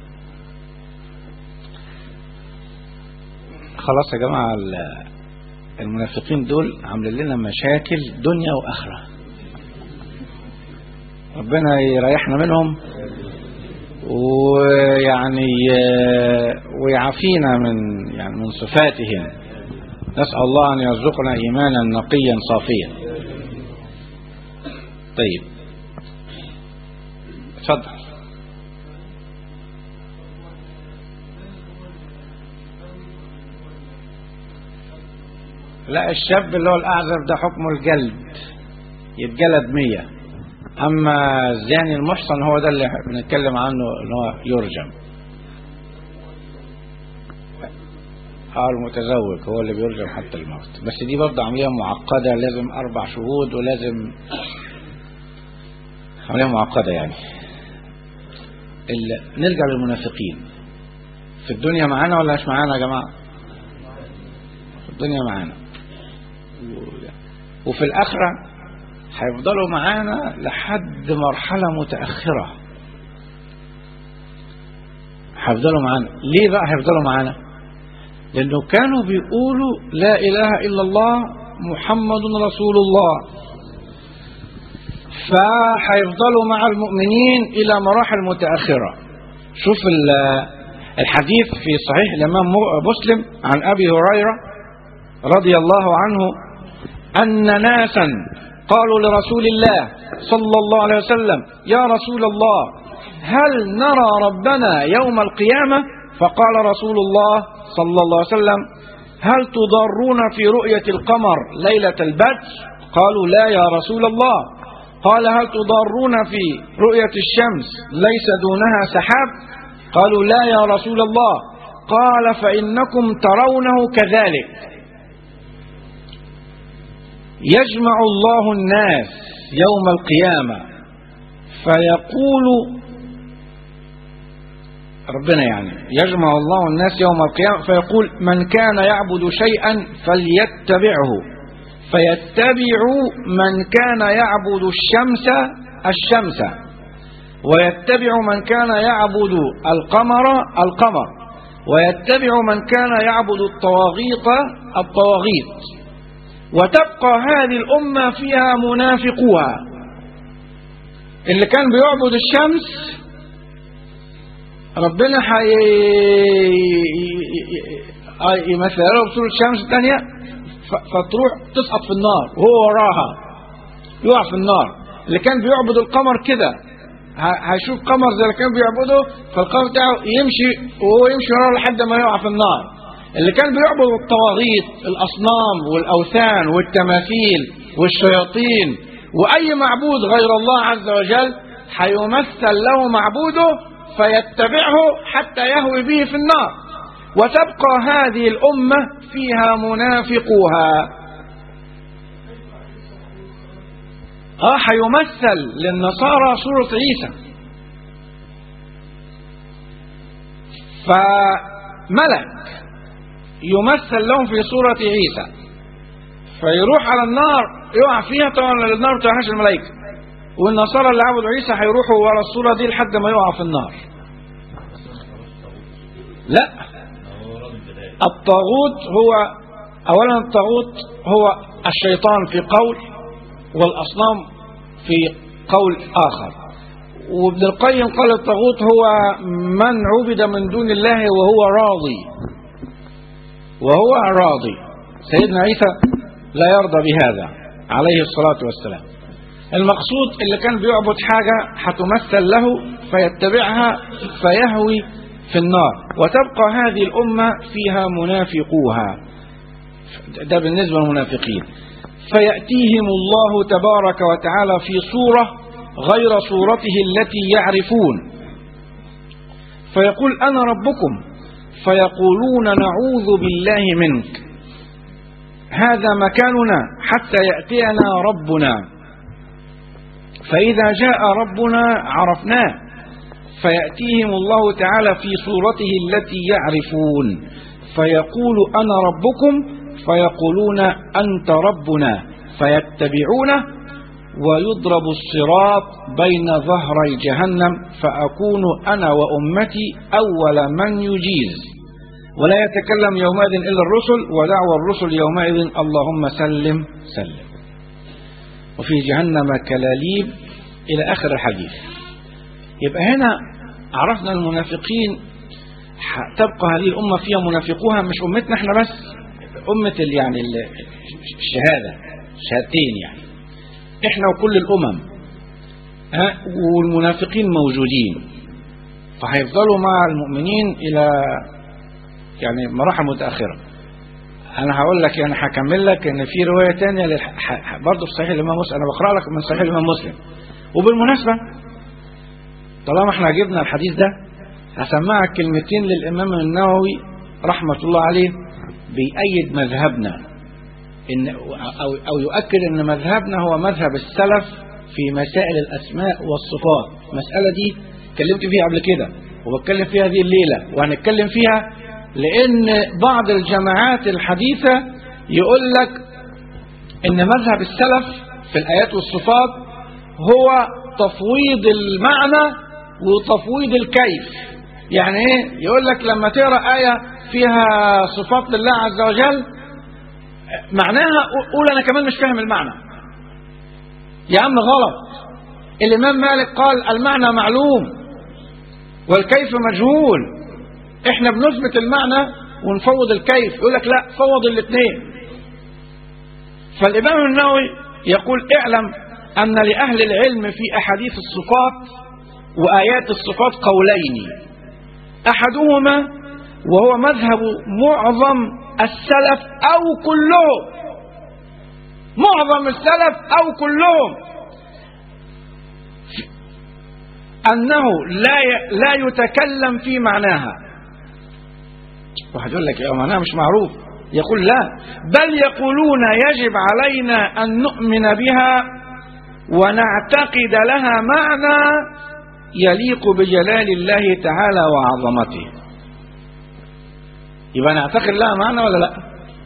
خلاص يا جماعه المنافقين دول عاملين لنا مشاكل دنيا واخره ربنا يريحنا منهم ويعني ويعافينا من يعني من صفاتهم نسأل الله أن يرزقنا إيمانا نقيا صافيا طيب اتفضل لا الشاب اللي هو الأعزب ده حكمه الجلد يتجلد مية أما الزاني المحصن هو ده اللي بنتكلم عنه اللي هو يرجم اه المتزوج هو اللي بيرجم حتى الموت بس دي برضه عملية معقدة لازم أربع شهود ولازم عملية معقدة يعني ال... نرجع للمنافقين في الدنيا معانا ولا مش معانا يا جماعة في الدنيا معانا وفي الآخرة هيفضلوا معانا لحد مرحلة متأخرة هيفضلوا معانا ليه بقى هيفضلوا معانا لأنه كانوا بيقولوا لا إله إلا الله محمد رسول الله فهيفضلوا مع المؤمنين إلى مراحل متأخرة شوف الحديث في صحيح الإمام مسلم عن أبي هريرة رضي الله عنه أن ناسا قالوا لرسول الله صلى الله عليه وسلم يا رسول الله هل نرى ربنا يوم القيامة فقال رسول الله صلى الله عليه وسلم هل تضرون في رؤية القمر ليلة البدر قالوا لا يا رسول الله قال هل تضرون في رؤية الشمس ليس دونها سحاب قالوا لا يا رسول الله قال فإنكم ترونه كذلك يجمع الله الناس يوم القيامة فيقول ربنا يعني يجمع الله الناس يوم القيامة فيقول من كان يعبد شيئا فليتبعه فيتبع من كان يعبد الشمس الشمس ويتبع من كان يعبد القمر القمر ويتبع من كان يعبد الطواغيط الطواغيت وتبقى هذه الأمة فيها منافقوها اللي كان بيعبد الشمس ربنا حي مثلا له بصورة الشمس الثانية فتروح تسقط في النار وهو وراها يقع في النار اللي كان بيعبد القمر كده هيشوف قمر زي اللي كان بيعبده فالقمر بتاعه يمشي وهو يمشي وراه لحد ما يقع في النار اللي كان بيعبد الطواغيت الأصنام والأوثان والتماثيل والشياطين وأي معبود غير الله عز وجل هيمثل له معبوده فيتبعه حتى يهوي به في النار وتبقى هذه الأمة فيها منافقوها اه هيمثل للنصارى صورة عيسى فملك يمثل لهم في صورة عيسى فيروح على النار يقع فيها طبعا النار ما تروحش الملائكة والنصارى اللي عبدوا عيسى هيروحوا ورا الصورة دي لحد ما يقع في النار لا الطاغوت هو اولا الطاغوت هو الشيطان في قول والاصنام في قول اخر وابن القيم قال الطاغوت هو من عبد من دون الله وهو راضي وهو راضي سيدنا عيسى لا يرضى بهذا عليه الصلاة والسلام المقصود اللي كان بيعبد حاجة هتمثل له فيتبعها فيهوي في النار وتبقى هذه الأمة فيها منافقوها ده بالنسبة للمنافقين فيأتيهم الله تبارك وتعالى في صورة غير صورته التي يعرفون فيقول أنا ربكم فيقولون نعوذ بالله منك هذا مكاننا حتى يأتينا ربنا فإذا جاء ربنا عرفناه فيأتيهم الله تعالى في صورته التي يعرفون فيقول أنا ربكم فيقولون أنت ربنا فيتبعونه ويضرب الصراط بين ظهري جهنم فأكون أنا وأمتي أول من يجيز ولا يتكلم يومئذ إلا الرسل ودعوى الرسل يومئذ اللهم سلم سلم وفي جهنم كلاليب إلى آخر الحديث يبقى هنا عرفنا المنافقين تبقى هذه الأمة فيها منافقوها مش أمتنا احنا بس أمة يعني الشهادة شهادتين يعني احنا وكل الأمم ها والمنافقين موجودين فهيفضلوا مع المؤمنين إلى يعني مراحل متأخرة انا هقول لك يعني هكمل لك ان في روايه ثانيه برضه في صحيح الامام مسلم انا بقرا لك من صحيح الامام مسلم وبالمناسبه طالما احنا جبنا الحديث ده هسمعك كلمتين للامام النووي رحمه الله عليه بيأيد مذهبنا إن أو, أو يؤكد أن مذهبنا هو مذهب السلف في مسائل الأسماء والصفات المسألة دي اتكلمت فيها قبل كده وبتكلم فيها هذه الليلة وهنتكلم فيها لأن بعض الجماعات الحديثة يقول لك إن مذهب السلف في الآيات والصفات هو تفويض المعنى وتفويض الكيف يعني ايه يقول لك لما تقرا آية فيها صفات لله عز وجل معناها قول انا كمان مش فاهم المعنى يا عم غلط الامام مالك قال المعنى معلوم والكيف مجهول احنا بنثبت المعنى ونفوض الكيف يقول لك لا فوض الاثنين فالامام النووي يقول اعلم ان لاهل العلم في احاديث الصفات وايات الصفات قولين احدهما وهو مذهب معظم السلف او كلهم معظم السلف او كلهم انه لا لا يتكلم في معناها واحد يقول لك يا معناها مش معروف يقول لا بل يقولون يجب علينا ان نؤمن بها ونعتقد لها معنى يليق بجلال الله تعالى وعظمته يبقى نعتقد لها معنى ولا لا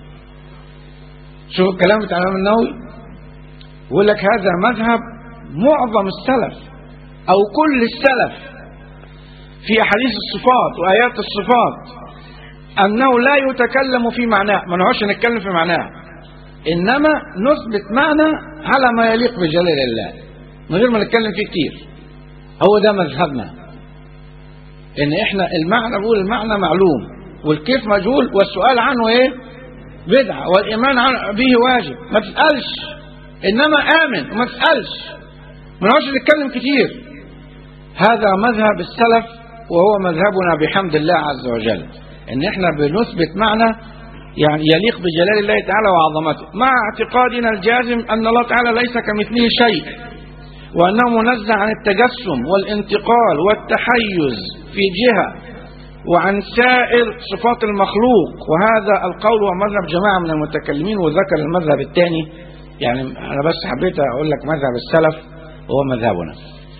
شوف الكلام بتاع الامام النووي يقول لك هذا مذهب معظم السلف او كل السلف في احاديث الصفات وايات الصفات انه لا يتكلم في معناه ما نقعدش نتكلم في معناه انما نثبت معنى على ما يليق بجلال الله من غير ما نتكلم فيه كتير هو ده مذهبنا ان احنا المعنى بقول المعنى معلوم والكيف مجهول والسؤال عنه ايه بدعة والايمان به واجب ما تسألش انما امن وما تسألش ما نقعدش نتكلم كتير هذا مذهب السلف وهو مذهبنا بحمد الله عز وجل ان احنا بنثبت معنى يعني يليق بجلال الله تعالى وعظمته مع اعتقادنا الجازم ان الله تعالى ليس كمثله شيء وانه منزه عن التجسم والانتقال والتحيز في جهه وعن سائر صفات المخلوق وهذا القول هو مذهب جماعه من المتكلمين وذكر المذهب الثاني يعني انا بس حبيت اقول لك مذهب السلف هو مذهبنا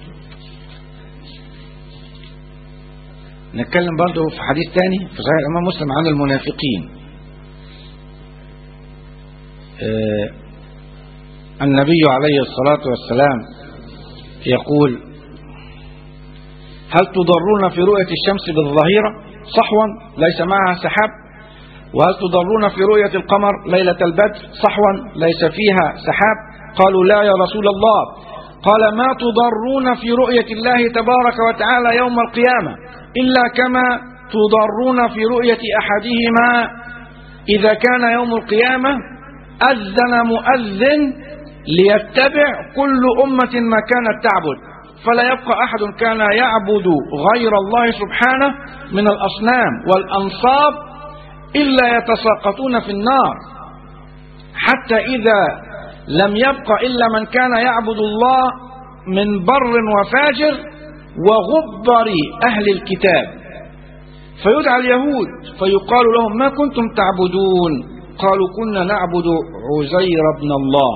نتكلم برضه في حديث ثاني في صحيح الإمام مسلم عن المنافقين آه النبي عليه الصلاة والسلام يقول هل تضرون في رؤية الشمس بالظهيرة صحوا ليس معها سحاب وهل تضرون في رؤية القمر ليلة البدر صحوا ليس فيها سحاب قالوا لا يا رسول الله قال ما تضرون في رؤية الله تبارك وتعالى يوم القيامة إلا كما تضرون في رؤية أحدهما إذا كان يوم القيامة أذن مؤذن ليتبع كل أمة ما كانت تعبد فلا يبقى أحد كان يعبد غير الله سبحانه من الأصنام والأنصاب إلا يتساقطون في النار حتى إذا لم يبق إلا من كان يعبد الله من بر وفاجر وغبر أهل الكتاب فيدعى اليهود فيقال لهم ما كنتم تعبدون قالوا كنا نعبد عزير بن الله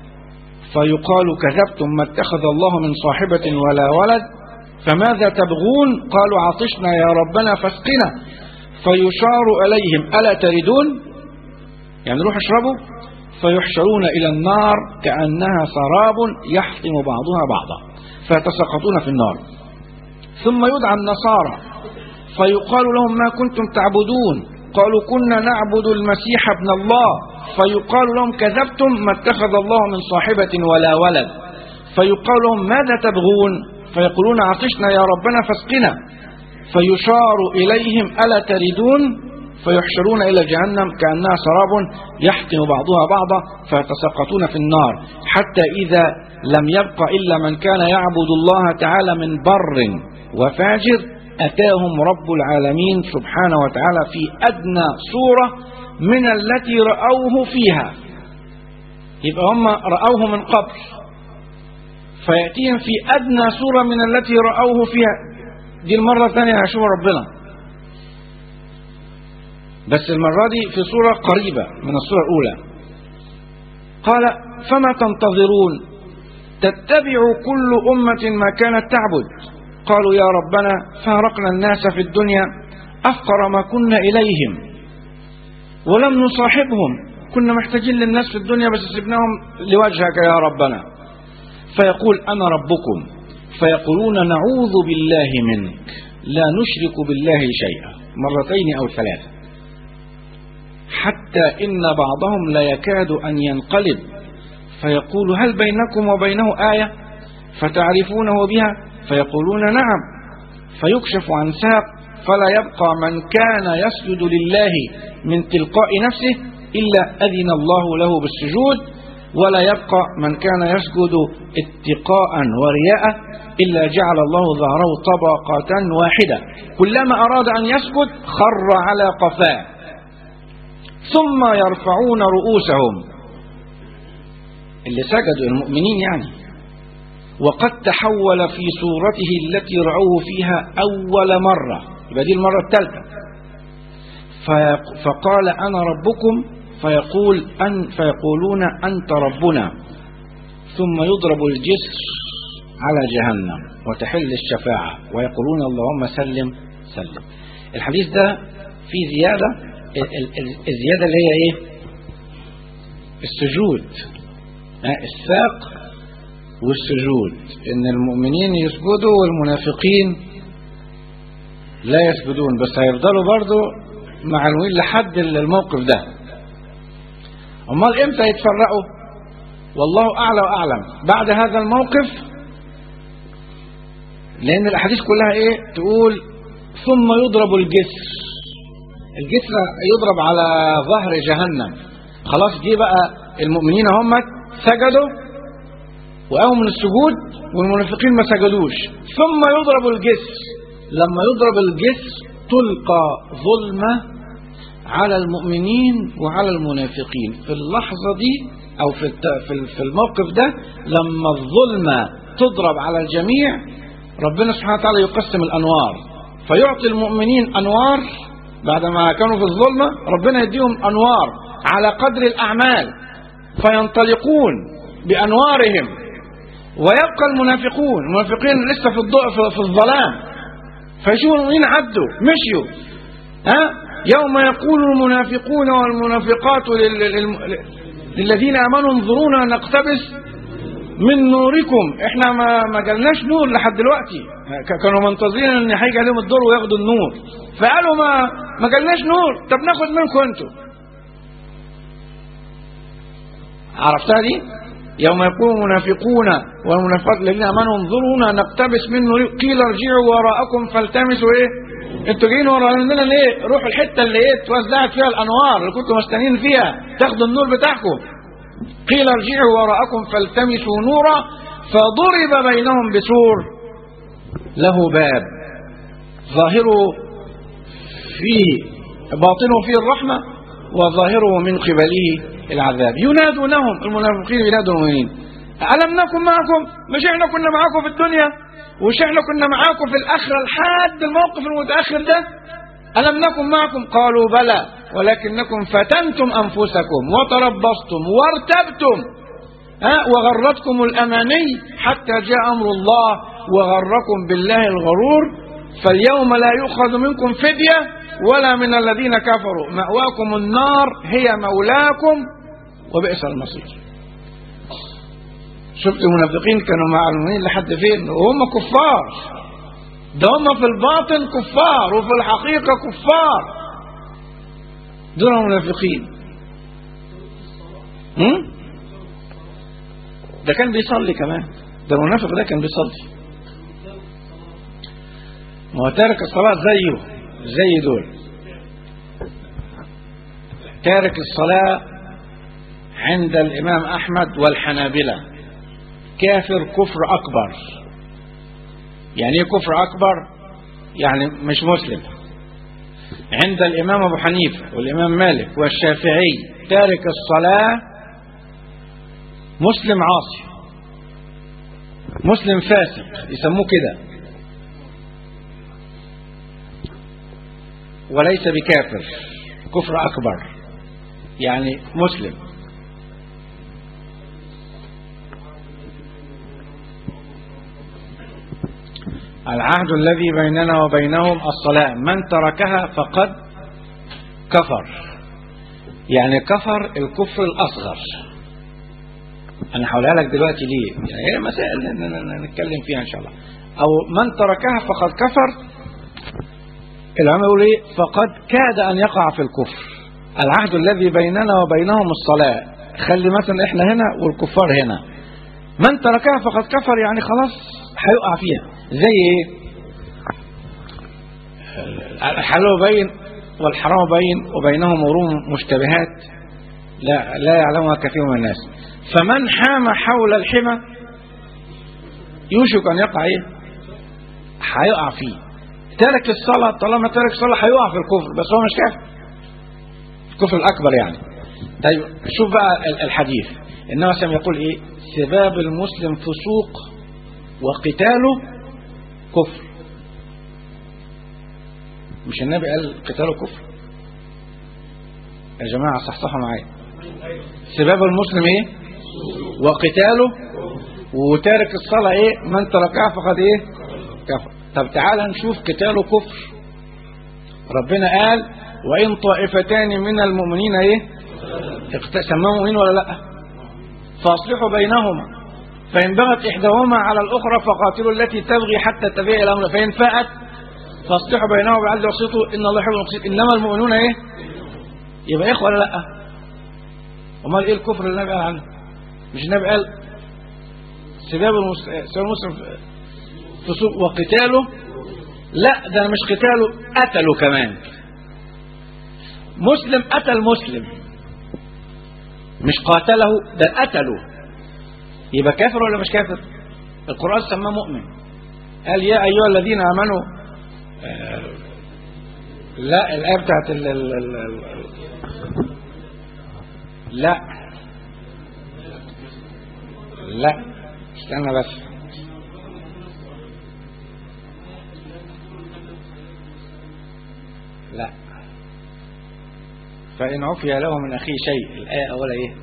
فيقال كذبتم ما اتخذ الله من صاحبة ولا ولد فماذا تبغون قالوا عطشنا يا ربنا فاسقنا فيشار إليهم ألا تردون يعني روح اشربوا فيحشرون إلى النار كأنها سراب يحطم بعضها بعضا فيتساقطون في النار ثم يدعى النصارى فيقال لهم ما كنتم تعبدون قالوا كنا نعبد المسيح ابن الله فيقال لهم كذبتم ما اتخذ الله من صاحبة ولا ولد فيقال لهم ماذا تبغون فيقولون عطشنا يا ربنا فاسقنا فيشار إليهم ألا تردون فيحشرون إلى جهنم كأنها سراب يحتم بعضها بعضا فيتساقطون في النار حتى إذا لم يبق إلا من كان يعبد الله تعالى من بر وفاجر أتاهم رب العالمين سبحانه وتعالى في أدنى صورة من التي رأوه فيها يبقى هم رأوه من قبل فيأتيهم في أدنى صورة من التي رأوه فيها دي المرة الثانية هيشوفوا ربنا بس المرة دي في صورة قريبة من الصورة الأولى قال فما تنتظرون تتبع كل أمة ما كانت تعبد قالوا يا ربنا فارقنا الناس في الدنيا أفقر ما كنا إليهم ولم نصاحبهم كنا محتاجين للناس في الدنيا بس سبناهم لوجهك يا ربنا فيقول أنا ربكم فيقولون نعوذ بالله منك لا نشرك بالله شيئا مرتين أو ثلاثة حتى إن بعضهم لا يكاد أن ينقلب فيقول هل بينكم وبينه آية فتعرفونه بها فيقولون نعم فيكشف عن ساق فلا يبقى من كان يسجد لله من تلقاء نفسه إلا أذن الله له بالسجود ولا يبقى من كان يسجد اتقاء ورياء إلا جعل الله ظهره طبقة واحدة كلما أراد أن يسجد خر على قفاه ثم يرفعون رؤوسهم اللي سجدوا المؤمنين يعني وقد تحول في صورته التي رأوه فيها أول مرة يبقى دي المرة الثالثة فقال أنا ربكم فيقول أن فيقولون أنت ربنا ثم يضرب الجسر على جهنم وتحل الشفاعة ويقولون اللهم سلم سلم الحديث ده فيه زيادة الزيادة اللي هي ايه السجود الساق والسجود ان المؤمنين يسجدوا والمنافقين لا يسجدون بس هيفضلوا برضو معنوين لحد الموقف ده امال امتى يتفرقوا والله اعلى واعلم بعد هذا الموقف لان الاحاديث كلها ايه تقول ثم يضرب الجسر الجسر يضرب على ظهر جهنم خلاص جه بقى المؤمنين هم سجدوا وقاموا من السجود والمنافقين ما سجدوش ثم يضرب الجسر لما يضرب الجسر تلقى ظلمه على المؤمنين وعلى المنافقين في اللحظة دي أو في في الموقف ده لما الظلمة تضرب على الجميع ربنا سبحانه وتعالى يقسم الأنوار فيعطي المؤمنين أنوار بعدما كانوا في الظلمة ربنا يديهم أنوار على قدر الأعمال فينطلقون بأنوارهم ويبقى المنافقون المنافقين لسه في الضوء في الظلام فيشوفوا المؤمنين عدوا مشيوا ها يوم يقول المنافقون والمنافقات للذين امنوا انظرونا نقتبس من نوركم احنا ما ما جالناش نور لحد دلوقتي كانوا منتظرين ان هيجي عليهم الدور وياخدوا النور فقالوا ما ما جالناش نور طب ناخد منكم انتوا عرفتها دي يوم يقول المنافقون والمنافقات الذين امنوا انظرونا نقتبس من نوركم قيل ارجعوا وراءكم فالتمسوا ايه انتوا جايين ورا مننا ليه روحوا الحته اللي ايه اتوزعت فيها الانوار اللي كنتوا مستنيين فيها تاخدوا النور بتاعكم قيل ارجعوا وراءكم فالتمسوا نورا فضرب بينهم بسور له باب ظاهره فيه باطنه فيه الرحمة وظاهره من قبله العذاب ينادونهم المنافقين ينادوا المؤمنين ألم نكن معكم مش احنا كنا معاكم في الدنيا وش احنا كنا معاكم في الآخرة لحد الموقف المتأخر ده ألم نكن معكم قالوا بلى ولكنكم فتنتم أنفسكم وتربصتم وارتبتم ها وغرتكم الأماني حتى جاء أمر الله وغركم بالله الغرور فاليوم لا يؤخذ منكم فدية ولا من الذين كفروا مأواكم النار هي مولاكم وبئس المصير شفت المنافقين كانوا مع المؤمنين لحد فين وهم كفار ده هم في الباطن كفار وفي الحقيقة كفار دول المنافقين هم؟ ده كان بيصلي كمان ده المنافق ده كان بيصلي ما هو تارك الصلاة زيه زي دول تارك الصلاة عند الإمام أحمد والحنابلة كافر كفر أكبر يعني ايه كفر أكبر يعني مش مسلم عند الإمام أبو حنيفة والإمام مالك والشافعي تارك الصلاة مسلم عاصي مسلم فاسق يسموه كده وليس بكافر كفر أكبر يعني مسلم العهد الذي بيننا وبينهم الصلاة من تركها فقد كفر يعني كفر الكفر الأصغر أنا هقولها لك دلوقتي ليه يعني هي مسائل نتكلم فيها إن شاء الله أو من تركها فقد كفر العلماء يقول إيه فقد كاد أن يقع في الكفر العهد الذي بيننا وبينهم الصلاة خلي مثلا احنا هنا والكفار هنا من تركها فقد كفر يعني خلاص هيقع فيها زي ايه الحلال بين والحرام بين وبينهم امور مشتبهات لا لا يعلمها كثير من الناس فمن حام حول الحمى يوشك ان يقع ايه هيقع فيه ترك الصلاة طالما ترك الصلاة هيقع في الكفر بس هو مش كافر الكفر الأكبر يعني طيب شوف بقى ال- الحديث النبي صلى يقول ايه سباب المسلم فسوق وقتاله كفر مش النبي قال قتاله كفر يا جماعة صحصحوا معايا سباب المسلم ايه وقتاله وتارك الصلاة ايه من تركها فقد ايه كفر طب تعالى نشوف قتاله كفر ربنا قال وإن طائفتان من المؤمنين ايه سماهم مؤمنين ولا لا فاصلحوا بينهما فإن بغت إحداهما على الأخرى فقاتلوا التي تبغي حتى تبيع الأمر فإن فاءت فاصلحوا بينهما بعدل وقسطوا إن الله يحب المقسطين إنما المؤمنون إيه يبقى إخوة ولا لا امال ايه الكفر اللي النبي قال عنه مش النبي قال سباب المسلم, سباب المسلم فسوق وقتاله لا ده مش قتاله قتله كمان مسلم قتل مسلم مش قاتله ده قتله يبقى كافر ولا مش كافر القرآن سماه مؤمن قال يا أيها الذين آمنوا آه لا الآية بتاعت ال ال ال ال لا لا استنى بس لا فإن عفي له من أخيه شيء الآية أولا إيه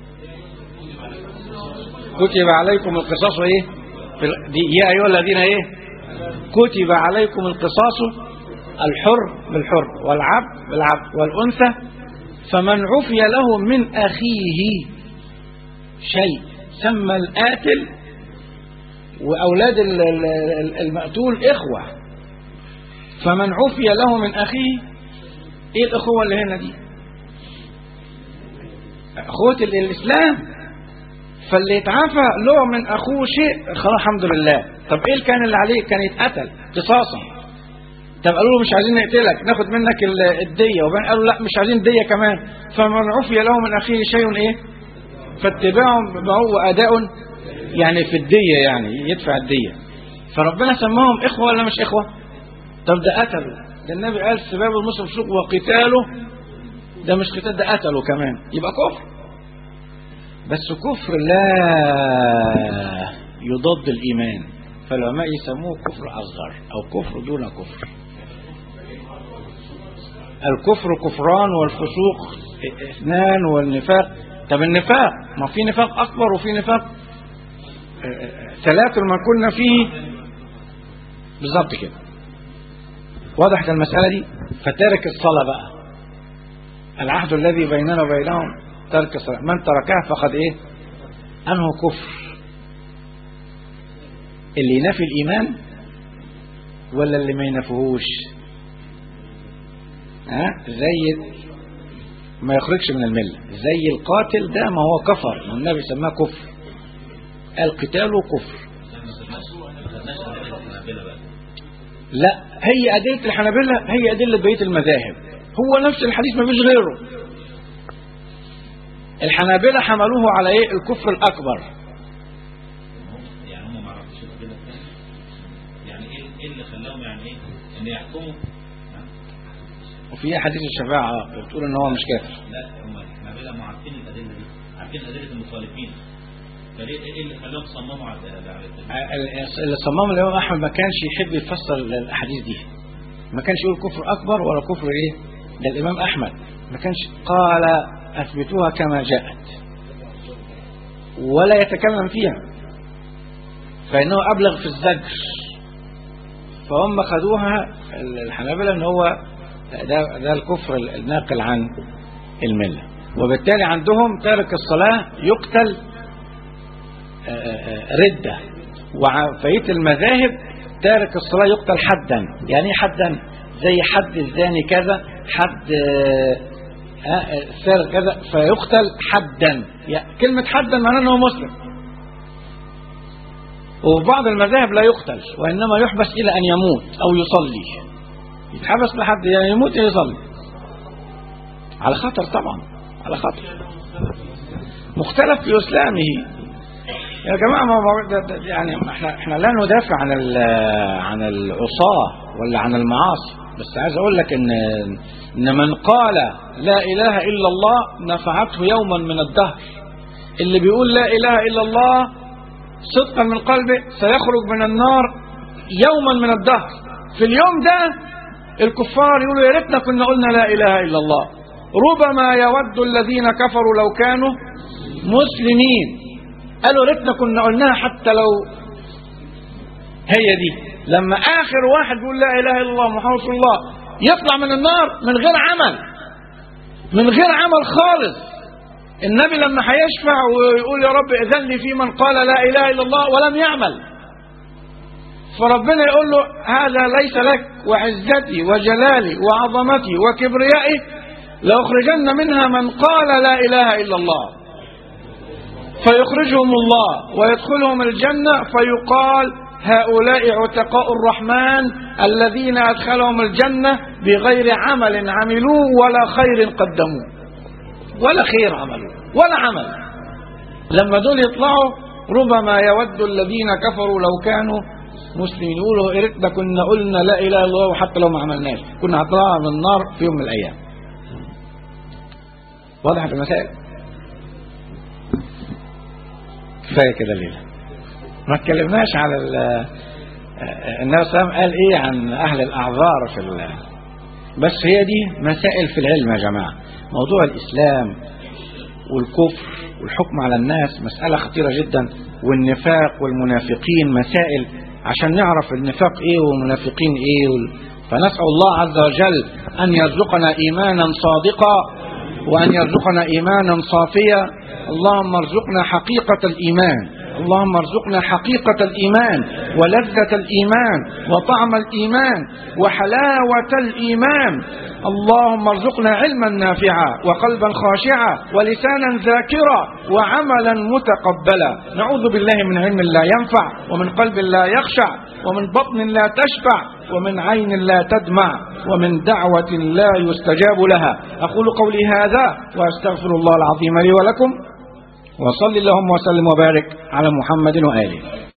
كتب عليكم القصاص إيه في ال- دي يا أيها الذين إيه كتب عليكم القصاص الحر بالحر والعبد بالعبد والأنثى فمن عفي له من أخيه شيء سمى القاتل وأولاد ال- ال- ال- المقتول إخوة فمن عفي له من أخيه إيه الأخوة اللي هنا دي أخوة ال- الإسلام فاللي يتعافى له من أخوه شيء خلاص الحمد لله طب إيه اللي كان اللي عليه كان يتقتل قصاصا طب قالوا له مش عايزين نقتلك ناخد منك ال- الدية وبعدين قالوا لا مش عايزين دية كمان فمن عفي له من أخيه شيء إيه فاتباع ما هو أداء يعني في الدية يعني يدفع الدية فربنا سماهم إخوة ولا مش إخوة طب ده قتلوا ده النبي قال سباب المسلم سوق وقتاله ده مش قتال ده قتله كمان يبقى كفر بس كفر لا يضاد الإيمان فالعلماء يسموه كفر أصغر أو كفر دون كفر الكفر كفران والفسوق اثنان والنفاق طب النفاق ما في نفاق أكبر وفي نفاق آه، آه، ثلاث ما كنا فيه بالظبط كده وضحت المسألة دي فتارك الصلاة بقى العهد الذي بيننا وبينهم ترك الصلاة من تركها فقد ايه انه كفر اللي ينافي الايمان ولا اللي ما ينافيهوش ها زي ما يخرجش من الملة زي القاتل ده ما هو كفر والنبي سماه كفر القتال كفر لا هي أدلة الحنابلة هي أدلة بقية المذاهب هو نفس الحديث ما فيش غيره الحنابلة حملوه على ايه الكفر الأكبر يعني هم ما عرفوش كده يعني ايه ايه اللي خلاهم يعني ايه ان يحكموا وفي حديث الشفاعة بتقول ان هو مش كافر لا هم الحنابلة ما عارفين الادله دي عارفين ادله المخالفين فليه ايه اللي خلاهم صمموا على على ال- اللي صمم الإمام أحمد ما كانش يحب يفسر الأحاديث دي ما كانش يقول كفر أكبر ولا كفر إيه ده الإمام أحمد ما كانش قال أثبتوها كما جاءت ولا يتكلم فيها فإنه أبلغ في الزجر فهم خدوها الحنابلة ان هو ده, ده الكفر الناقل عن الملة وبالتالي عندهم تارك الصلاة يقتل ردة وفيت المذاهب تارك الصلاة يقتل حدا يعني ايه حدا زي حد الزاني كذا حد آه، سرق كذا فيقتل حدا يعني كلمة حدا معناه أنه مسلم وفي بعض المذاهب لا يقتل وإنما يحبس إلى أن يموت أو يصلي يتحبس لحد يا يموت يا يصلي على خطر طبعا على خطر مختلف في إسلامه يا جماعة ما هو ده- ده- يعني احنا احنا لا ندافع عن ال- عن العصاة ولا عن المعاصي بس عايز اقول لك ان ان من قال لا اله الا الله نفعته يوما من الدهر اللي بيقول لا اله الا الله صدقا من قلبه سيخرج من النار يوما من الدهر في اليوم ده الكفار يقولوا يا ريتنا كنا قلنا لا اله الا الله ربما يود الذين كفروا لو كانوا مسلمين قالوا ريتنا كنا قلناها حتى لو هي دي لما اخر واحد يقول لا اله الا الله محمد رسول الله يطلع من النار من غير عمل من غير عمل خالص النبي لما هيشفع ويقول يا رب اذن لي في من قال لا اله الا الله ولم يعمل فربنا يقول له هذا ليس لك وعزتي وجلالي وعظمتي وكبريائي لأخرجن منها من قال لا إله إلا الله فيخرجهم الله ويدخلهم الجنة فيقال هؤلاء عتقاء الرحمن الذين أدخلهم الجنة بغير عمل عملوه ولا خير قدموه ولا خير عملوه ولا عمل لما دول يطلعوا ربما يود الذين كفروا لو كانوا مسلمين يقولوا يا ريتنا كنا قلنا لا اله الا الله وحتى لو ما عملناش كنا هنطلع من النار في يوم من الايام وضحت المسائل كفايه كده ليله ما اتكلمناش على ال- النبي صلى الله عليه وسلم قال ايه عن اهل الاعذار في ال- بس هي دي مسائل في العلم يا جماعه موضوع الاسلام والكفر والحكم على الناس مسألة خطيرة جدا والنفاق والمنافقين مسائل عشان نعرف النفاق ايه والمنافقين ايه وال... فنسأل الله عز وجل أن يرزقنا إيمانا صادقا وأن يرزقنا إيمانا صافيا اللهم ارزقنا حقيقة الإيمان اللهم ارزقنا حقيقة الإيمان ولذة الإيمان وطعم الإيمان وحلاوة الإيمان اللهم ارزقنا علما نافعا وقلبا خاشعا ولسانا ذاكرا وعملا متقبلا نعوذ بالله من علم لا ينفع ومن قلب لا يخشع ومن بطن لا تشبع ومن عين لا تدمع ومن دعوة لا يستجاب لها أقول قولي هذا وأستغفر الله العظيم لي ولكم وصل اللهم وسلم وبارك على محمد وآله